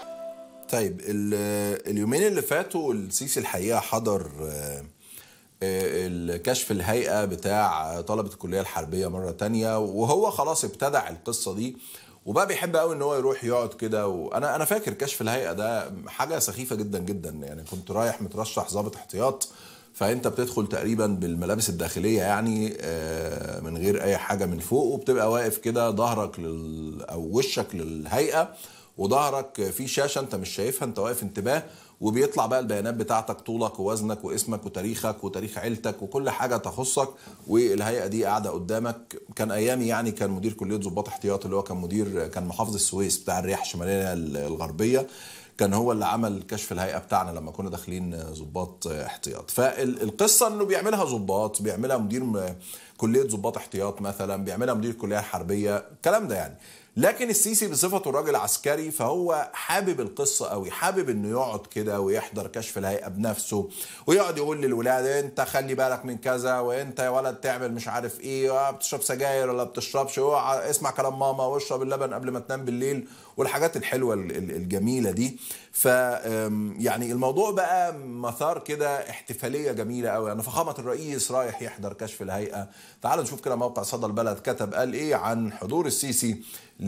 Speaker 1: طيب ال- اليومين اللي فاتوا السيسي الحقيقه حضر آه، آه، الكشف الهيئه بتاع طلبه الكليه الحربيه مره تانية وهو خلاص ابتدع القصه دي وبقى بيحب قوي ان هو يروح يقعد كده وانا انا فاكر كشف الهيئه ده حاجه سخيفه جدا جدا يعني كنت رايح مترشح ضابط احتياط فانت بتدخل تقريبا بالملابس الداخليه يعني آه، من غير اي حاجه من فوق وبتبقى واقف كده ظهرك لل او وشك للهيئه وظهرك في شاشه انت مش شايفها انت واقف انتباه وبيطلع بقى البيانات بتاعتك طولك ووزنك واسمك وتاريخك وتاريخ عيلتك وكل حاجه تخصك والهيئه دي قاعده قدامك كان ايامي يعني كان مدير كليه ضباط احتياط اللي هو كان مدير كان محافظ السويس بتاع الرياح الشماليه الغربيه كان هو اللي عمل كشف الهيئه بتاعنا لما كنا داخلين ضباط احتياط فالقصه انه بيعملها ضباط بيعملها مدير م- كليه ضباط احتياط مثلا بيعملها مدير الكليه الحربيه الكلام ده يعني لكن السيسي بصفته راجل عسكري فهو حابب القصه قوي حابب انه يقعد كده ويحضر كشف الهيئه بنفسه ويقعد يقول للولاد انت خلي بالك من كذا وانت يا ولد تعمل مش عارف ايه بتشرب سجاير ولا بتشربش اوعى اسمع كلام ماما واشرب اللبن قبل ما تنام بالليل والحاجات الحلوه ال- ال- الجميله دي ف أم، يعني الموضوع بقى مثار كده احتفاليه جميله قوي يعني فخامه الرئيس رايح يحضر كشف الهيئه تعالوا نشوف كده موقع صدى البلد كتب قال ايه عن حضور السيسي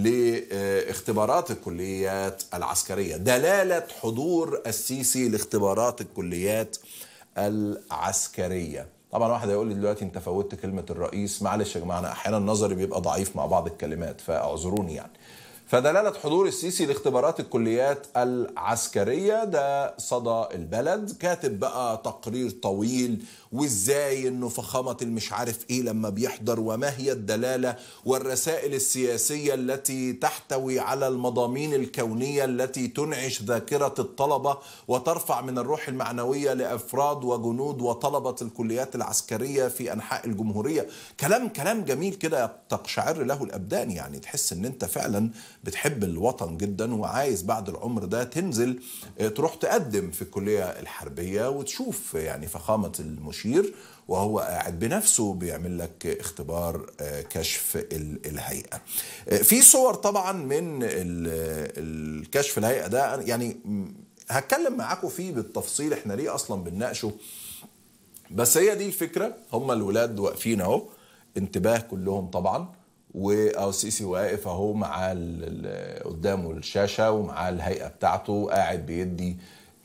Speaker 1: لاختبارات الكليات العسكريه دلاله حضور السيسي لاختبارات الكليات العسكريه طبعا واحد هيقول لي دلوقتي انت فوتت كلمه الرئيس معلش يا جماعه انا احيانا نظري بيبقى ضعيف مع بعض الكلمات فاعذروني يعني فدلالة حضور السيسي لاختبارات الكليات العسكرية ده صدى البلد كاتب بقى تقرير طويل وازاي انه فخامة المش عارف ايه لما بيحضر وما هي الدلالة والرسائل السياسية التي تحتوي على المضامين الكونية التي تنعش ذاكرة الطلبة وترفع من الروح المعنوية لأفراد وجنود وطلبة الكليات العسكرية في أنحاء الجمهورية كلام كلام جميل كده تقشعر له الأبدان يعني تحس ان انت فعلا بتحب الوطن جدا وعايز بعد العمر ده تنزل آه، تروح تقدم في الكلية الحربية وتشوف يعني فخامة المشير وهو قاعد بنفسه بيعمل لك اختبار آه، كشف ال- الهيئة آه، في صور طبعا من ال- الكشف الهيئة ده يعني م، هتكلم معاكم فيه بالتفصيل احنا ليه اصلا بنناقشه بس هي دي الفكره هم الولاد واقفين اهو انتباه كلهم طبعا واهو السيسي واقف اهو مع ال- ال- قدامه الشاشه ومعاه الهيئه بتاعته قاعد بيدي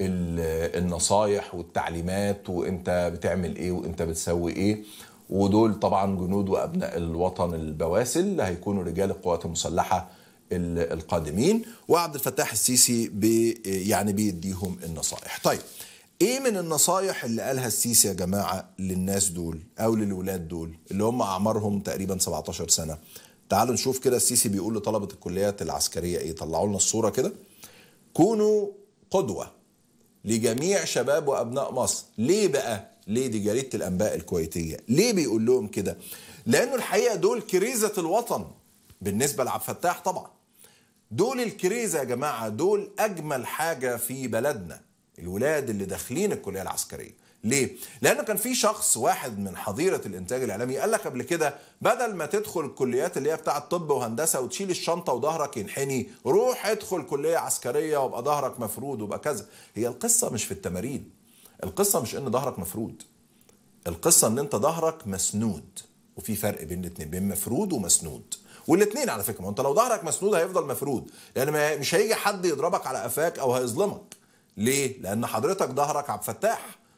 Speaker 1: ال- النصايح والتعليمات وانت بتعمل ايه وانت بتسوي ايه ودول طبعا جنود وابناء الوطن البواسل اللي هيكونوا رجال القوات المسلحه ال- القادمين وعبد الفتاح السيسي بي يعني بيديهم النصائح طيب ايه من النصايح اللي قالها السيسي يا جماعه للناس دول او للولاد دول اللي هم اعمارهم تقريبا 17 سنه تعالوا نشوف كده السيسي بيقول لطلبه الكليات العسكريه ايه طلعوا لنا الصوره كده كونوا قدوه لجميع شباب وابناء مصر ليه بقى ليه دي جريده الانباء الكويتيه ليه بيقول لهم كده لانه الحقيقه دول كريزه الوطن بالنسبه لعبد الفتاح طبعا دول الكريزة يا جماعة دول أجمل حاجة في بلدنا الولاد اللي داخلين الكلية العسكرية ليه؟ لأنه كان في شخص واحد من حظيرة الإنتاج الإعلامي قال لك قبل كده بدل ما تدخل الكليات اللي هي بتاعة طب وهندسة وتشيل الشنطة وظهرك ينحني روح ادخل كلية عسكرية وابقى ظهرك مفرود وابقى كذا هي القصة مش في التمارين القصة مش إن ظهرك مفرود القصة ان انت ظهرك مسنود وفي فرق بين الاثنين بين مفرود ومسنود والاثنين على فكره ما انت لو ظهرك مسنود هيفضل مفرود لان ما- مش هيجي حد يضربك على قفاك او هيظلمك ليه لان حضرتك ظهرك عبد الفتاح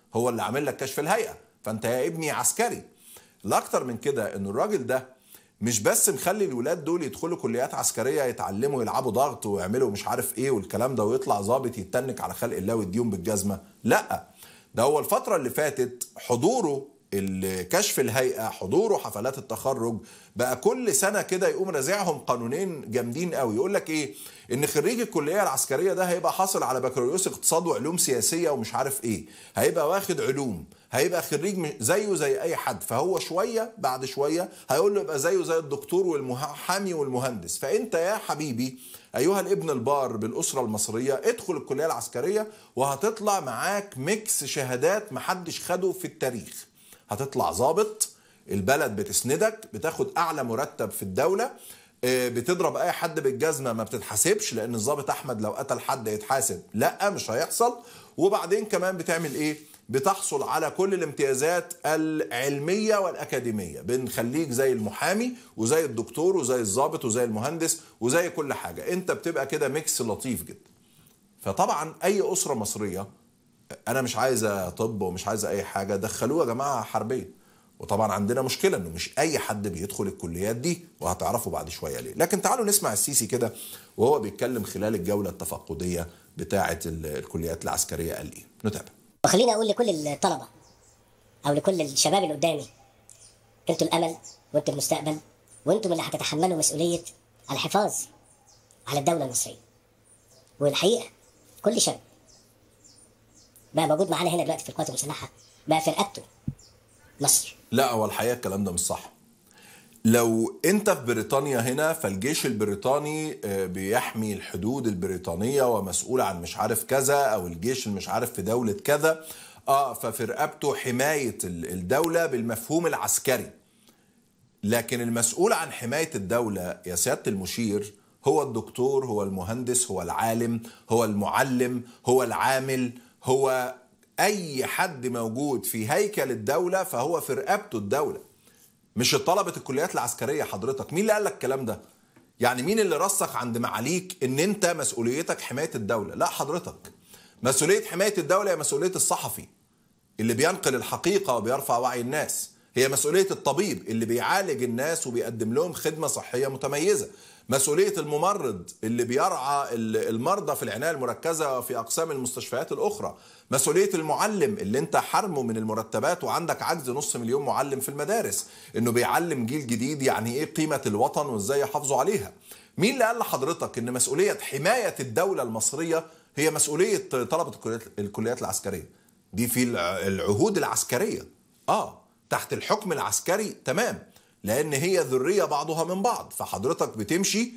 Speaker 1: هو اللي عامل لك كشف الهيئه فانت يا ابني عسكري الاكتر من كده ان الراجل ده مش بس مخلي الولاد دول يدخلوا كليات عسكريه يتعلموا يلعبوا ضغط ويعملوا مش عارف ايه والكلام ده ويطلع ظابط يتنك على خلق الله ويديهم بالجزمه لا ده هو الفتره اللي فاتت حضوره الكشف الهيئه حضوره حفلات التخرج بقى كل سنه كده يقوم رازعهم قانونين جامدين قوي يقول لك ايه ان خريج الكليه العسكريه ده هيبقى حاصل على بكالوريوس اقتصاد وعلوم سياسيه ومش عارف ايه هيبقى واخد علوم هيبقى خريج مش- زيه زي اي حد فهو شويه بعد شويه هيقول له يبقى زيه زي الدكتور والمحامي والمهندس فانت يا حبيبي ايها الابن البار بالاسره المصريه ادخل الكليه العسكريه وهتطلع معاك ميكس شهادات محدش خده في التاريخ هتطلع ظابط البلد بتسندك بتاخد اعلى مرتب في الدوله آه، بتضرب اي حد بالجزمه ما بتتحاسبش لان الظابط احمد لو قتل حد يتحاسب لا مش هيحصل وبعدين كمان بتعمل ايه بتحصل على كل الامتيازات العلميه والاكاديميه بنخليك زي المحامي وزي الدكتور وزي الضابط وزي المهندس وزي كل حاجه انت بتبقى كده ميكس لطيف جدا فطبعا اي اسره مصريه انا مش عايزه طب ومش عايزه اي حاجه دخلوها يا جماعه حربيه وطبعا عندنا مشكله انه مش اي حد بيدخل الكليات دي وهتعرفوا بعد شويه ليه لكن تعالوا نسمع السيسي كده وهو بيتكلم خلال الجوله التفقديه بتاعه ال- الكليات العسكريه قال ايه نتابع
Speaker 3: وخليني اقول لكل الطلبه او لكل الشباب اللي قدامي انتوا الامل وانتوا المستقبل وانتم اللي هتتحملوا مسؤوليه الحفاظ على الدوله المصريه والحقيقه كل شاب بقى موجود معانا هنا دلوقتي في القوات المسلحه بقى في رقبته مصر
Speaker 1: لا هو الحقيقه الكلام ده مش صح لو انت في بريطانيا هنا فالجيش البريطاني آه، بيحمي الحدود البريطانيه ومسؤول عن مش عارف كذا او الجيش اللي مش عارف في دوله كذا اه ففي رقبته حمايه ال- الدوله بالمفهوم العسكري لكن المسؤول عن حمايه الدوله يا سياده المشير هو الدكتور هو المهندس هو العالم هو المعلم هو العامل هو اي حد موجود في هيكل الدوله فهو في رقبته الدوله مش طلبه الكليات العسكريه حضرتك مين اللي قال لك الكلام ده يعني مين اللي رسخ عند معاليك ان انت مسؤوليتك حمايه الدوله لا حضرتك مسؤوليه حمايه الدوله هي مسؤوليه الصحفي اللي بينقل الحقيقه وبيرفع وعي الناس هي مسؤوليه الطبيب اللي بيعالج الناس وبيقدم لهم خدمه صحيه متميزه مسؤوليه الممرض اللي بيرعى ال- المرضى في العنايه المركزه وفي اقسام المستشفيات الاخرى مسؤوليه المعلم اللي انت حرمه من المرتبات وعندك عجز نص مليون معلم في المدارس انه بيعلم جيل جديد يعني ايه قيمه الوطن وازاي يحافظوا عليها مين اللي قال لحضرتك ان مسؤوليه حمايه الدوله المصريه هي مسؤوليه طلبه الكليات- الكليات العسكريه دي في الع- العهود العسكريه اه تحت الحكم العسكري تمام لان هي ذريه بعضها من بعض فحضرتك بتمشي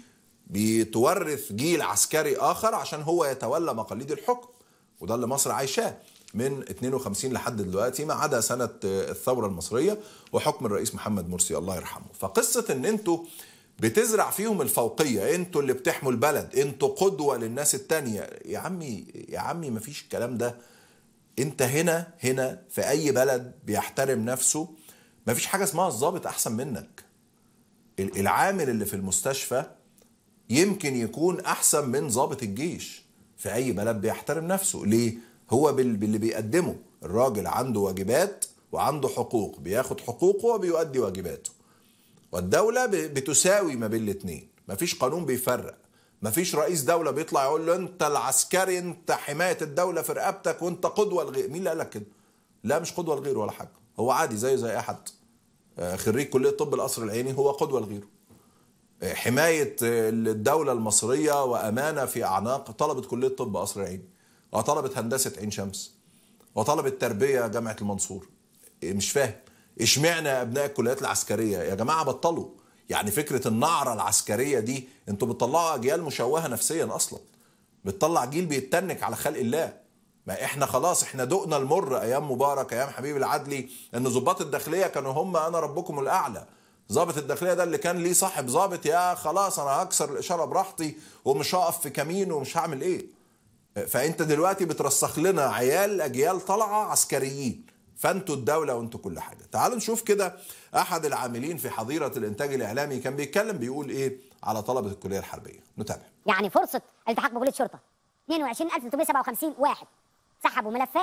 Speaker 1: بتورث جيل عسكري اخر عشان هو يتولى مقاليد الحكم وده اللي مصر عايشاه من 52 لحد دلوقتي ما عدا سنه الثوره المصريه وحكم الرئيس محمد مرسي الله يرحمه فقصه ان انتوا بتزرع فيهم الفوقيه انتوا اللي بتحموا البلد انتوا قدوه للناس التانية يا عمي يا عمي مفيش الكلام ده انت هنا هنا في اي بلد بيحترم نفسه مفيش حاجه اسمها الضابط احسن منك ال- العامل اللي في المستشفى يمكن يكون احسن من ضابط الجيش في اي بلد بيحترم نفسه ليه هو بال- باللي بيقدمه الراجل عنده واجبات وعنده حقوق بياخد حقوقه وبيؤدي واجباته والدولة ب- بتساوي ما بين الاتنين مفيش قانون بيفرق مفيش رئيس دولة بيطلع يقول له انت العسكري انت حماية الدولة في رقبتك وانت قدوة لغير مين اللي قال لك كده لا مش قدوة لغيره ولا حاجة هو عادي زيه زي اي حد آه، خريج كلية طب القصر العيني هو قدوة لغيره آه، حماية آه، الدولة المصرية وأمانة في أعناق طلبة كلية طب قصر العيني وطلبة هندسة عين شمس وطلبة تربية جامعة المنصور إيه مش فاهم اشمعنى ابناء الكليات العسكريه يا جماعه بطلوا يعني فكره النعره العسكريه دي انتوا بتطلعوا اجيال مشوهه نفسيا اصلا بتطلع جيل بيتنك على خلق الله ما احنا خلاص احنا دقنا المر ايام مبارك ايام حبيب العدلي ان ضباط الداخليه كانوا هم انا ربكم الاعلى ضابط الداخليه ده اللي كان ليه صاحب ضابط يا خلاص انا هكسر الاشاره براحتي ومش هقف في كمين ومش هعمل ايه فانت دلوقتي بترسخ لنا عيال اجيال طالعه عسكريين فانتوا الدوله وانتوا كل حاجه تعالوا نشوف كده احد العاملين في حظيره الانتاج الاعلامي كان بيتكلم بيقول ايه على طلبه الكليه الحربيه نتابع
Speaker 5: يعني فرصه التحاق بكليه شرطه 22357 واحد سحبوا ملفات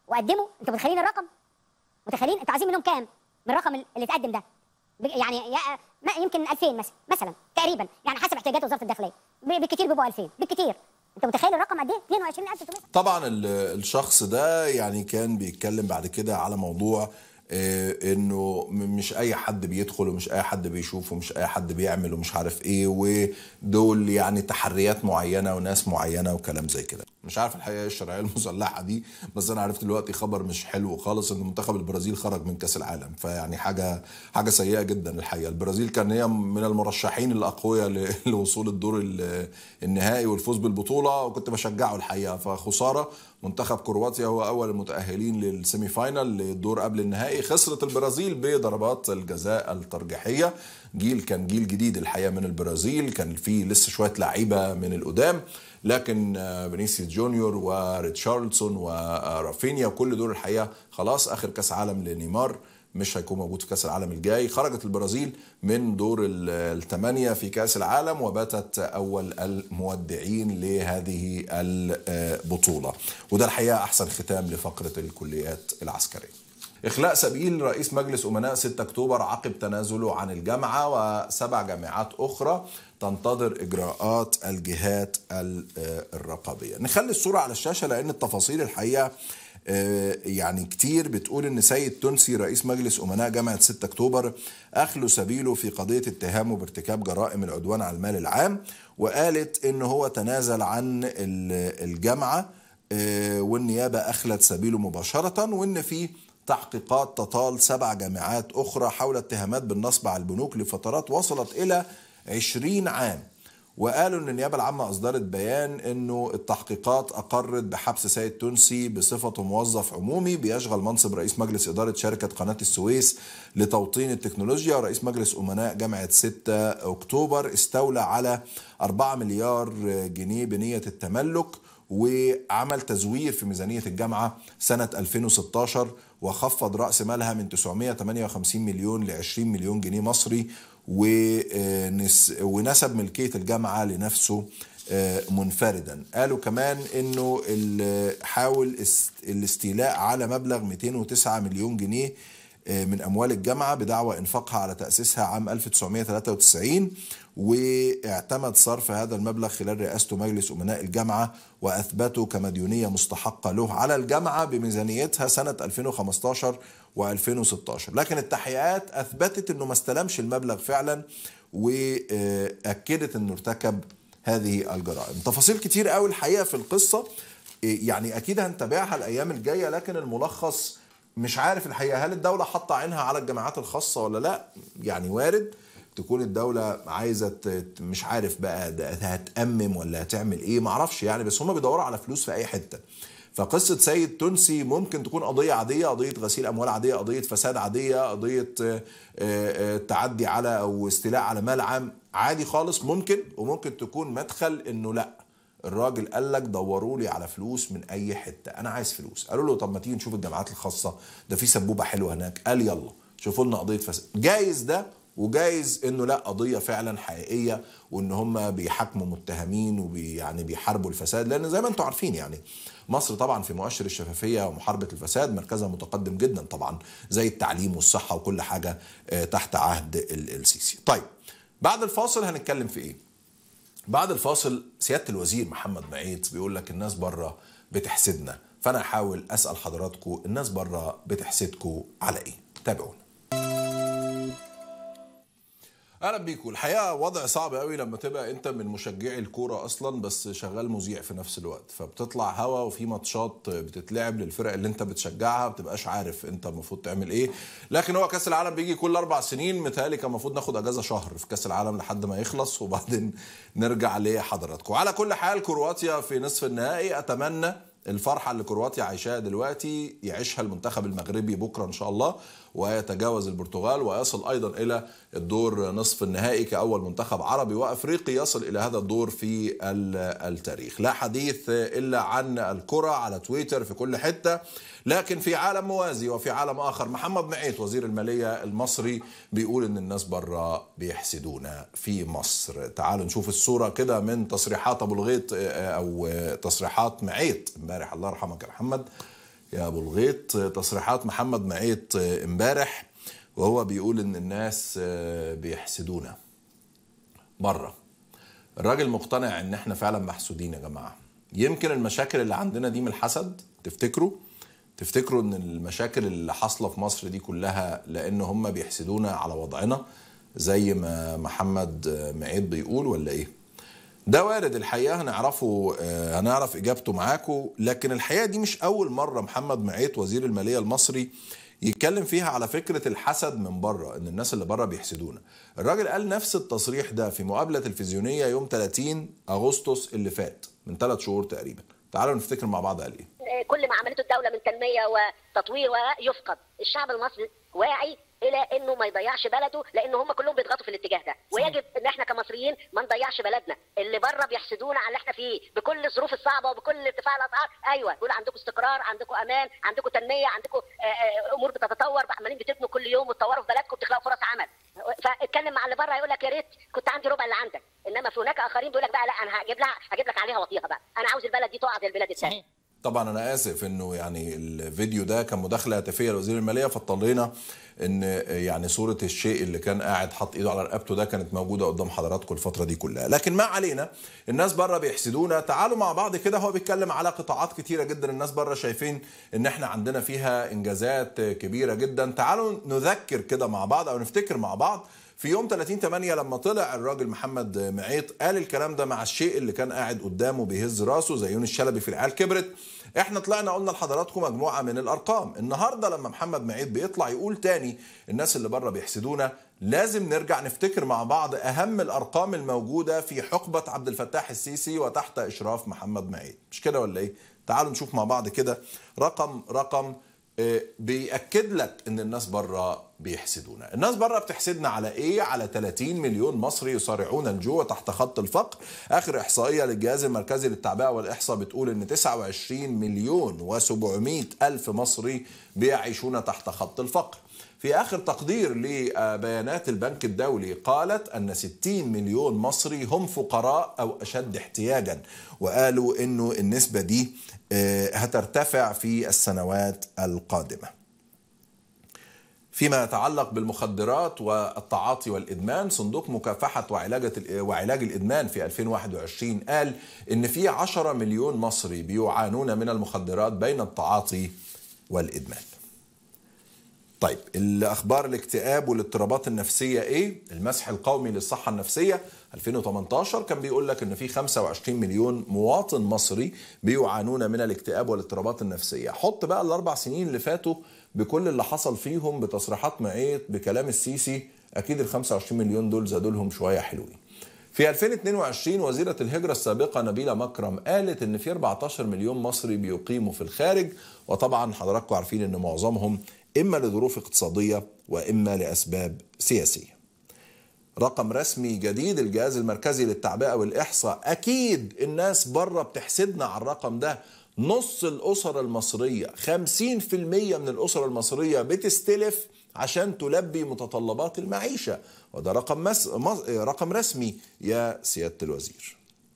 Speaker 5: وقدموا انتوا متخيلين الرقم متخيلين انتوا عايزين منهم كام من الرقم اللي اتقدم ده بج- يعني يا- ما يمكن 2000 مثلا مثلا تقريبا يعني حسب احتياجات وزاره الداخليه ب- بالكتير بيبقوا 2000 بالكتير انت متخيل الرقم قد ايه 22300
Speaker 1: طبعا ال- الشخص ده يعني كان بيتكلم بعد كده على موضوع آه، انه م- مش اي حد بيدخل ومش اي حد بيشوف ومش اي حد بيعمل ومش عارف ايه ودول يعني تحريات معينه وناس معينه وكلام زي كده مش عارف الحقيقه ايه الشرعيه المسلحه دي بس انا عرفت دلوقتي خبر مش حلو خالص ان منتخب البرازيل خرج من كاس العالم فيعني حاجه حاجه سيئه جدا الحقيقه البرازيل كان هي من المرشحين الاقوياء ل- لوصول الدور ال- النهائي والفوز بالبطوله وكنت بشجعه الحقيقه فخساره منتخب كرواتيا هو اول المتاهلين للسيمي فاينال للدور قبل النهائي خسرت البرازيل بضربات الجزاء الترجيحيه جيل كان جيل جديد الحقيقه من البرازيل كان فيه لسه شويه لعيبه من القدام لكن آه، فينيسيوس جونيور وريتشارلسون ورافينيا وكل دول الحقيقه خلاص اخر كاس عالم لنيمار مش هيكون موجود في كاس العالم الجاي خرجت البرازيل من دور ال- الثمانية في كاس العالم وباتت أول المودعين لهذه البطولة وده الحقيقة أحسن ختام لفقرة الكليات العسكرية إخلاء سبيل رئيس مجلس أمناء 6 أكتوبر عقب تنازله عن الجامعة وسبع جامعات أخرى تنتظر إجراءات الجهات ال- الرقابية نخلي الصورة على الشاشة لأن التفاصيل الحقيقة آه، يعني كتير بتقول ان سيد تونسي رئيس مجلس امناء جامعه 6 اكتوبر اخلوا سبيله في قضيه اتهامه بارتكاب جرائم العدوان على المال العام وقالت ان هو تنازل عن ال- الجامعه آه، والنيابه اخلت سبيله مباشره وان في تحقيقات تطال سبع جامعات اخرى حول اتهامات بالنصب على البنوك لفترات وصلت الى 20 عام وقالوا ان النيابه العامه اصدرت بيان انه التحقيقات اقرت بحبس سيد تونسي بصفته موظف عمومي بيشغل منصب رئيس مجلس اداره شركه قناه السويس لتوطين التكنولوجيا ورئيس مجلس امناء جامعه 6 اكتوبر استولى على 4 مليار جنيه بنيه التملك وعمل تزوير في ميزانيه الجامعه سنه 2016 وخفض راس مالها من 958 مليون ل 20 مليون جنيه مصري ونس- ونسب ملكيه الجامعه لنفسه آه، منفردا قالوا كمان انه ال- حاول است- الاستيلاء على مبلغ 209 مليون جنيه آه، من اموال الجامعه بدعوى انفاقها على تاسيسها عام 1993 واعتمد صرف هذا المبلغ خلال رئاسته مجلس امناء الجامعه واثبته كمديونيه مستحقه له على الجامعه بميزانيتها سنه 2015 و2016 لكن التحقيقات اثبتت انه ما استلمش المبلغ فعلا واكدت انه ارتكب هذه الجرائم تفاصيل كتير قوي الحقيقه في القصه يعني اكيد هنتابعها الايام الجايه لكن الملخص مش عارف الحقيقه هل الدوله حاطه عينها على الجامعات الخاصه ولا لا يعني وارد تكون الدولة عايزة ت- مش عارف بقى ده هتأمم ولا هتعمل ايه معرفش يعني بس هم بيدوروا على فلوس في اي حتة فقصة سيد تونسي ممكن تكون قضية عادية قضية غسيل أموال عادية قضية فساد عادية قضية آه، آه، تعدي على أو استيلاء على مال عام عادي خالص ممكن وممكن تكون مدخل إنه لأ الراجل قال لك دوروا لي على فلوس من اي حته انا عايز فلوس قالوا له طب ما تيجي نشوف الجامعات الخاصه ده في سبوبه حلوه هناك قال يلا شوفوا لنا قضيه فساد جايز ده وجايز انه لا قضيه فعلا حقيقيه وان هم بيحاكموا متهمين وبي يعني بيحاربوا الفساد لان زي ما انتم عارفين يعني مصر طبعا في مؤشر الشفافيه ومحاربه الفساد مركزها متقدم جدا طبعا زي التعليم والصحه وكل حاجه آه، تحت عهد ال- السيسي. طيب بعد الفاصل هنتكلم في ايه؟ بعد الفاصل سياده الوزير محمد معيط بيقول لك الناس بره بتحسدنا فانا هحاول اسال حضراتكم الناس بره بتحسدكم على ايه؟ تابعونا. اهلا بيكم الحقيقه وضع صعب قوي لما تبقى انت من مشجعي الكوره اصلا بس شغال مذيع في نفس الوقت فبتطلع هوا وفي ماتشات بتتلعب للفرق اللي انت بتشجعها ما بتبقاش عارف انت المفروض تعمل ايه لكن هو كاس العالم بيجي كل اربع سنين متهيألي كان المفروض ناخد اجازه شهر في كاس العالم لحد ما يخلص وبعدين نرجع لحضراتكم على كل حال كرواتيا في نصف النهائي اتمنى الفرحة اللي كرواتيا عايشاها دلوقتي يعيشها المنتخب المغربي بكرة إن شاء الله ويتجاوز البرتغال ويصل أيضا إلى الدور نصف النهائي كأول منتخب عربي وأفريقي يصل إلى هذا الدور في ال- التاريخ لا حديث إلا عن الكرة على تويتر في كل حتة لكن في عالم موازي وفي عالم آخر محمد معيط وزير المالية المصري بيقول إن الناس بره بيحسدونا في مصر تعالوا نشوف الصورة كده من تصريحات أبو الغيط آه، أو آه، تصريحات معيط امبارح الله يرحمك يا محمد يا ابو الغيط تصريحات محمد معيط امبارح وهو بيقول ان الناس بيحسدونا بره الراجل مقتنع ان احنا فعلا محسودين يا جماعه يمكن المشاكل اللي عندنا دي من الحسد تفتكروا تفتكروا ان المشاكل اللي حاصله في مصر دي كلها لان هم بيحسدونا على وضعنا زي ما محمد معيد بيقول ولا ايه ده وارد الحقيقه هنعرفه هنعرف اجابته معاكم لكن الحقيقه دي مش اول مره محمد معيط وزير الماليه المصري يتكلم فيها على فكره الحسد من بره ان الناس اللي بره بيحسدونا الراجل قال نفس التصريح ده في مقابله تلفزيونيه يوم 30 اغسطس اللي فات من ثلاث شهور تقريبا تعالوا نفتكر مع بعض قال ايه
Speaker 6: كل ما عملته الدوله من تنميه وتطوير ويفقد الشعب المصري واعي الى انه ما يضيعش بلده لان هم كلهم بيضغطوا في الاتجاه ده ويجب ان احنا كمصريين ما نضيعش بلدنا اللي بره بيحسدونا على اللي احنا فيه بكل الظروف الصعبه وبكل ارتفاع الاسعار ايوه يقول عندكم استقرار عندكم امان عندكم تنميه عندكم امور بتتطور عمالين بتبنوا كل يوم وتطوروا في بلدكم وبتخلقوا فرص عمل فاتكلم مع اللي بره يقول لك يا ريت كنت عندي ربع اللي عندك انما في هناك اخرين بيقول لك بقى لا انا هجيب لها هجيب لك عليها وطيها بقى انا عاوز البلد دي تقع زي البلاد الثانيه
Speaker 1: طبعا انا اسف انه يعني الفيديو ده كان مداخله هاتفيه لوزير الماليه فاضطرينا ان يعني صوره الشيء اللي كان قاعد حاط ايده على رقبته ده كانت موجوده قدام حضراتكم الفتره دي كلها لكن ما علينا الناس بره بيحسدونا تعالوا مع بعض كده هو بيتكلم على قطاعات كتيره جدا الناس بره شايفين ان احنا عندنا فيها انجازات كبيره جدا تعالوا نذكر كده مع بعض او نفتكر مع بعض في يوم 30 8 لما طلع الراجل محمد معيط قال الكلام ده مع الشيء اللي كان قاعد قدامه بيهز راسه زي يونس الشلبي في العيال كبرت احنا طلعنا قلنا لحضراتكم مجموعه من الارقام النهارده لما محمد معيط بيطلع يقول تاني الناس اللي بره بيحسدونا لازم نرجع نفتكر مع بعض اهم الارقام الموجوده في حقبه عبد الفتاح السيسي وتحت اشراف محمد معيط مش كده ولا ايه تعالوا نشوف مع بعض كده رقم رقم بيأكد لك ان الناس بره بيحسدونا الناس بره بتحسدنا على ايه على 30 مليون مصري يصارعون الجوع تحت خط الفقر اخر احصائيه للجهاز المركزي للتعبئه والاحصاء بتقول ان 29 مليون و700 الف مصري بيعيشون تحت خط الفقر في آخر تقدير لبيانات البنك الدولي قالت أن 60 مليون مصري هم فقراء أو أشد احتياجا وقالوا أنه النسبة دي هترتفع في السنوات القادمة فيما يتعلق بالمخدرات والتعاطي والإدمان صندوق مكافحة وعلاج وعلاج الإدمان في 2021 قال إن في 10 مليون مصري بيعانون من المخدرات بين التعاطي والإدمان طيب الاخبار الاكتئاب والاضطرابات النفسيه ايه المسح القومي للصحه النفسيه 2018 كان بيقول لك ان في 25 مليون مواطن مصري بيعانون من الاكتئاب والاضطرابات النفسيه حط بقى الاربع سنين اللي فاتوا بكل اللي حصل فيهم بتصريحات معيط بكلام السيسي اكيد ال 25 مليون دول زادوا لهم شويه حلوين في 2022 وزيرة الهجرة السابقة نبيلة مكرم قالت إن في 14 مليون مصري بيقيموا في الخارج وطبعا حضراتكم عارفين إن معظمهم إما لظروف اقتصادية وإما لأسباب سياسية رقم رسمي جديد الجهاز المركزي للتعبئة والإحصاء أكيد الناس بره بتحسدنا على الرقم ده نص الأسر المصرية 50% من الأسر المصرية بتستلف عشان تلبي متطلبات المعيشة وده رقم مس... رقم رسمي يا سيادة الوزير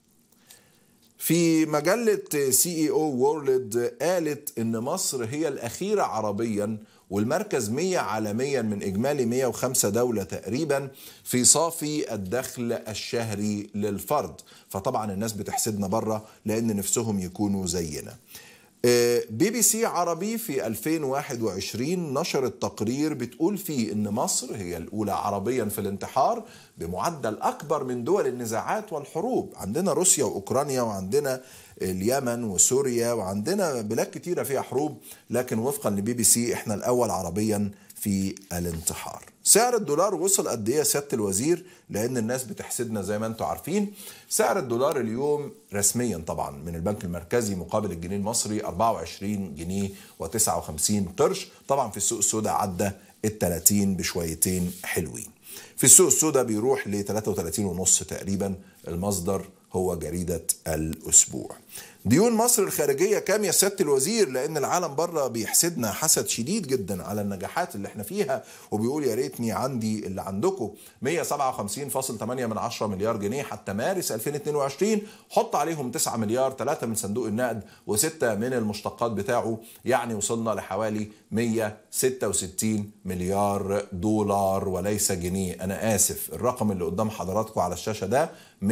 Speaker 1: في مجلة سي اي او وورلد قالت ان مصر هي الأخيرة عربيا والمركز 100 عالميا من إجمالي 105 دولة تقريبا في صافي الدخل الشهري للفرد فطبعا الناس بتحسدنا بره لأن نفسهم يكونوا زينا بي بي سي عربي في 2021 نشرت تقرير بتقول فيه ان مصر هي الاولى عربيا في الانتحار بمعدل اكبر من دول النزاعات والحروب عندنا روسيا واوكرانيا وعندنا اليمن وسوريا وعندنا بلاد كتيره فيها حروب لكن وفقا لبي بي سي احنا الاول عربيا في الانتحار سعر الدولار وصل قد ايه يا سياده الوزير لان الناس بتحسدنا زي ما انتم عارفين سعر الدولار اليوم رسميا طبعا من البنك المركزي مقابل الجنيه المصري 24 جنيه و59 قرش طبعا في السوق السوداء عدى ال 30 بشويتين حلوين في السوق السوداء بيروح ل 33 ونص تقريبا المصدر هو جريدة الأسبوع ديون مصر الخارجية كام يا سيادة الوزير لأن العالم بره بيحسدنا حسد شديد جدا على النجاحات اللي احنا فيها وبيقول يا ريتني عندي اللي عندكم 157.8 من 10 مليار جنيه حتى مارس 2022 حط عليهم 9 مليار 3 من صندوق النقد و6 من المشتقات بتاعه يعني وصلنا لحوالي 166 مليار دولار وليس جنيه أنا آسف الرقم اللي قدام حضراتكم على الشاشة ده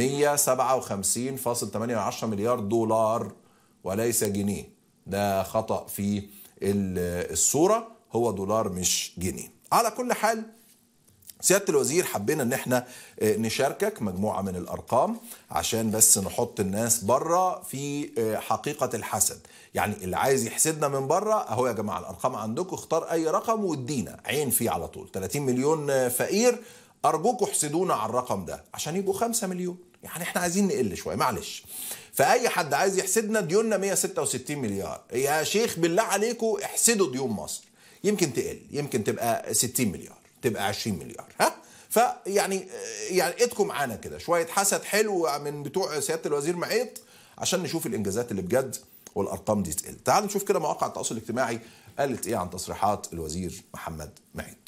Speaker 1: 157.8 مليار دولار وليس جنيه ده خطأ في ال- الصورة هو دولار مش جنيه على كل حال سياده الوزير حبينا ان احنا آه، نشاركك مجموعه من الارقام عشان بس نحط الناس بره في آه، حقيقه الحسد يعني اللي عايز يحسدنا من بره اهو يا جماعه الارقام عندكم اختار اي رقم وادينا عين فيه على طول 30 مليون آه، فقير ارجوكوا احسدونا على الرقم ده عشان يبقوا 5 مليون يعني احنا عايزين نقل شويه معلش فاي حد عايز يحسدنا ديوننا 166 مليار يا شيخ بالله عليكم احسدوا ديون مصر يمكن تقل يمكن تبقى 60 مليار تبقى 20 مليار ها فيعني يعني ايدكم معانا كده شويه حسد حلو من بتوع سياده الوزير معيط عشان نشوف الانجازات اللي بجد والارقام دي تقل تعالوا نشوف كده مواقع التواصل الاجتماعي قالت ايه عن تصريحات الوزير محمد معيط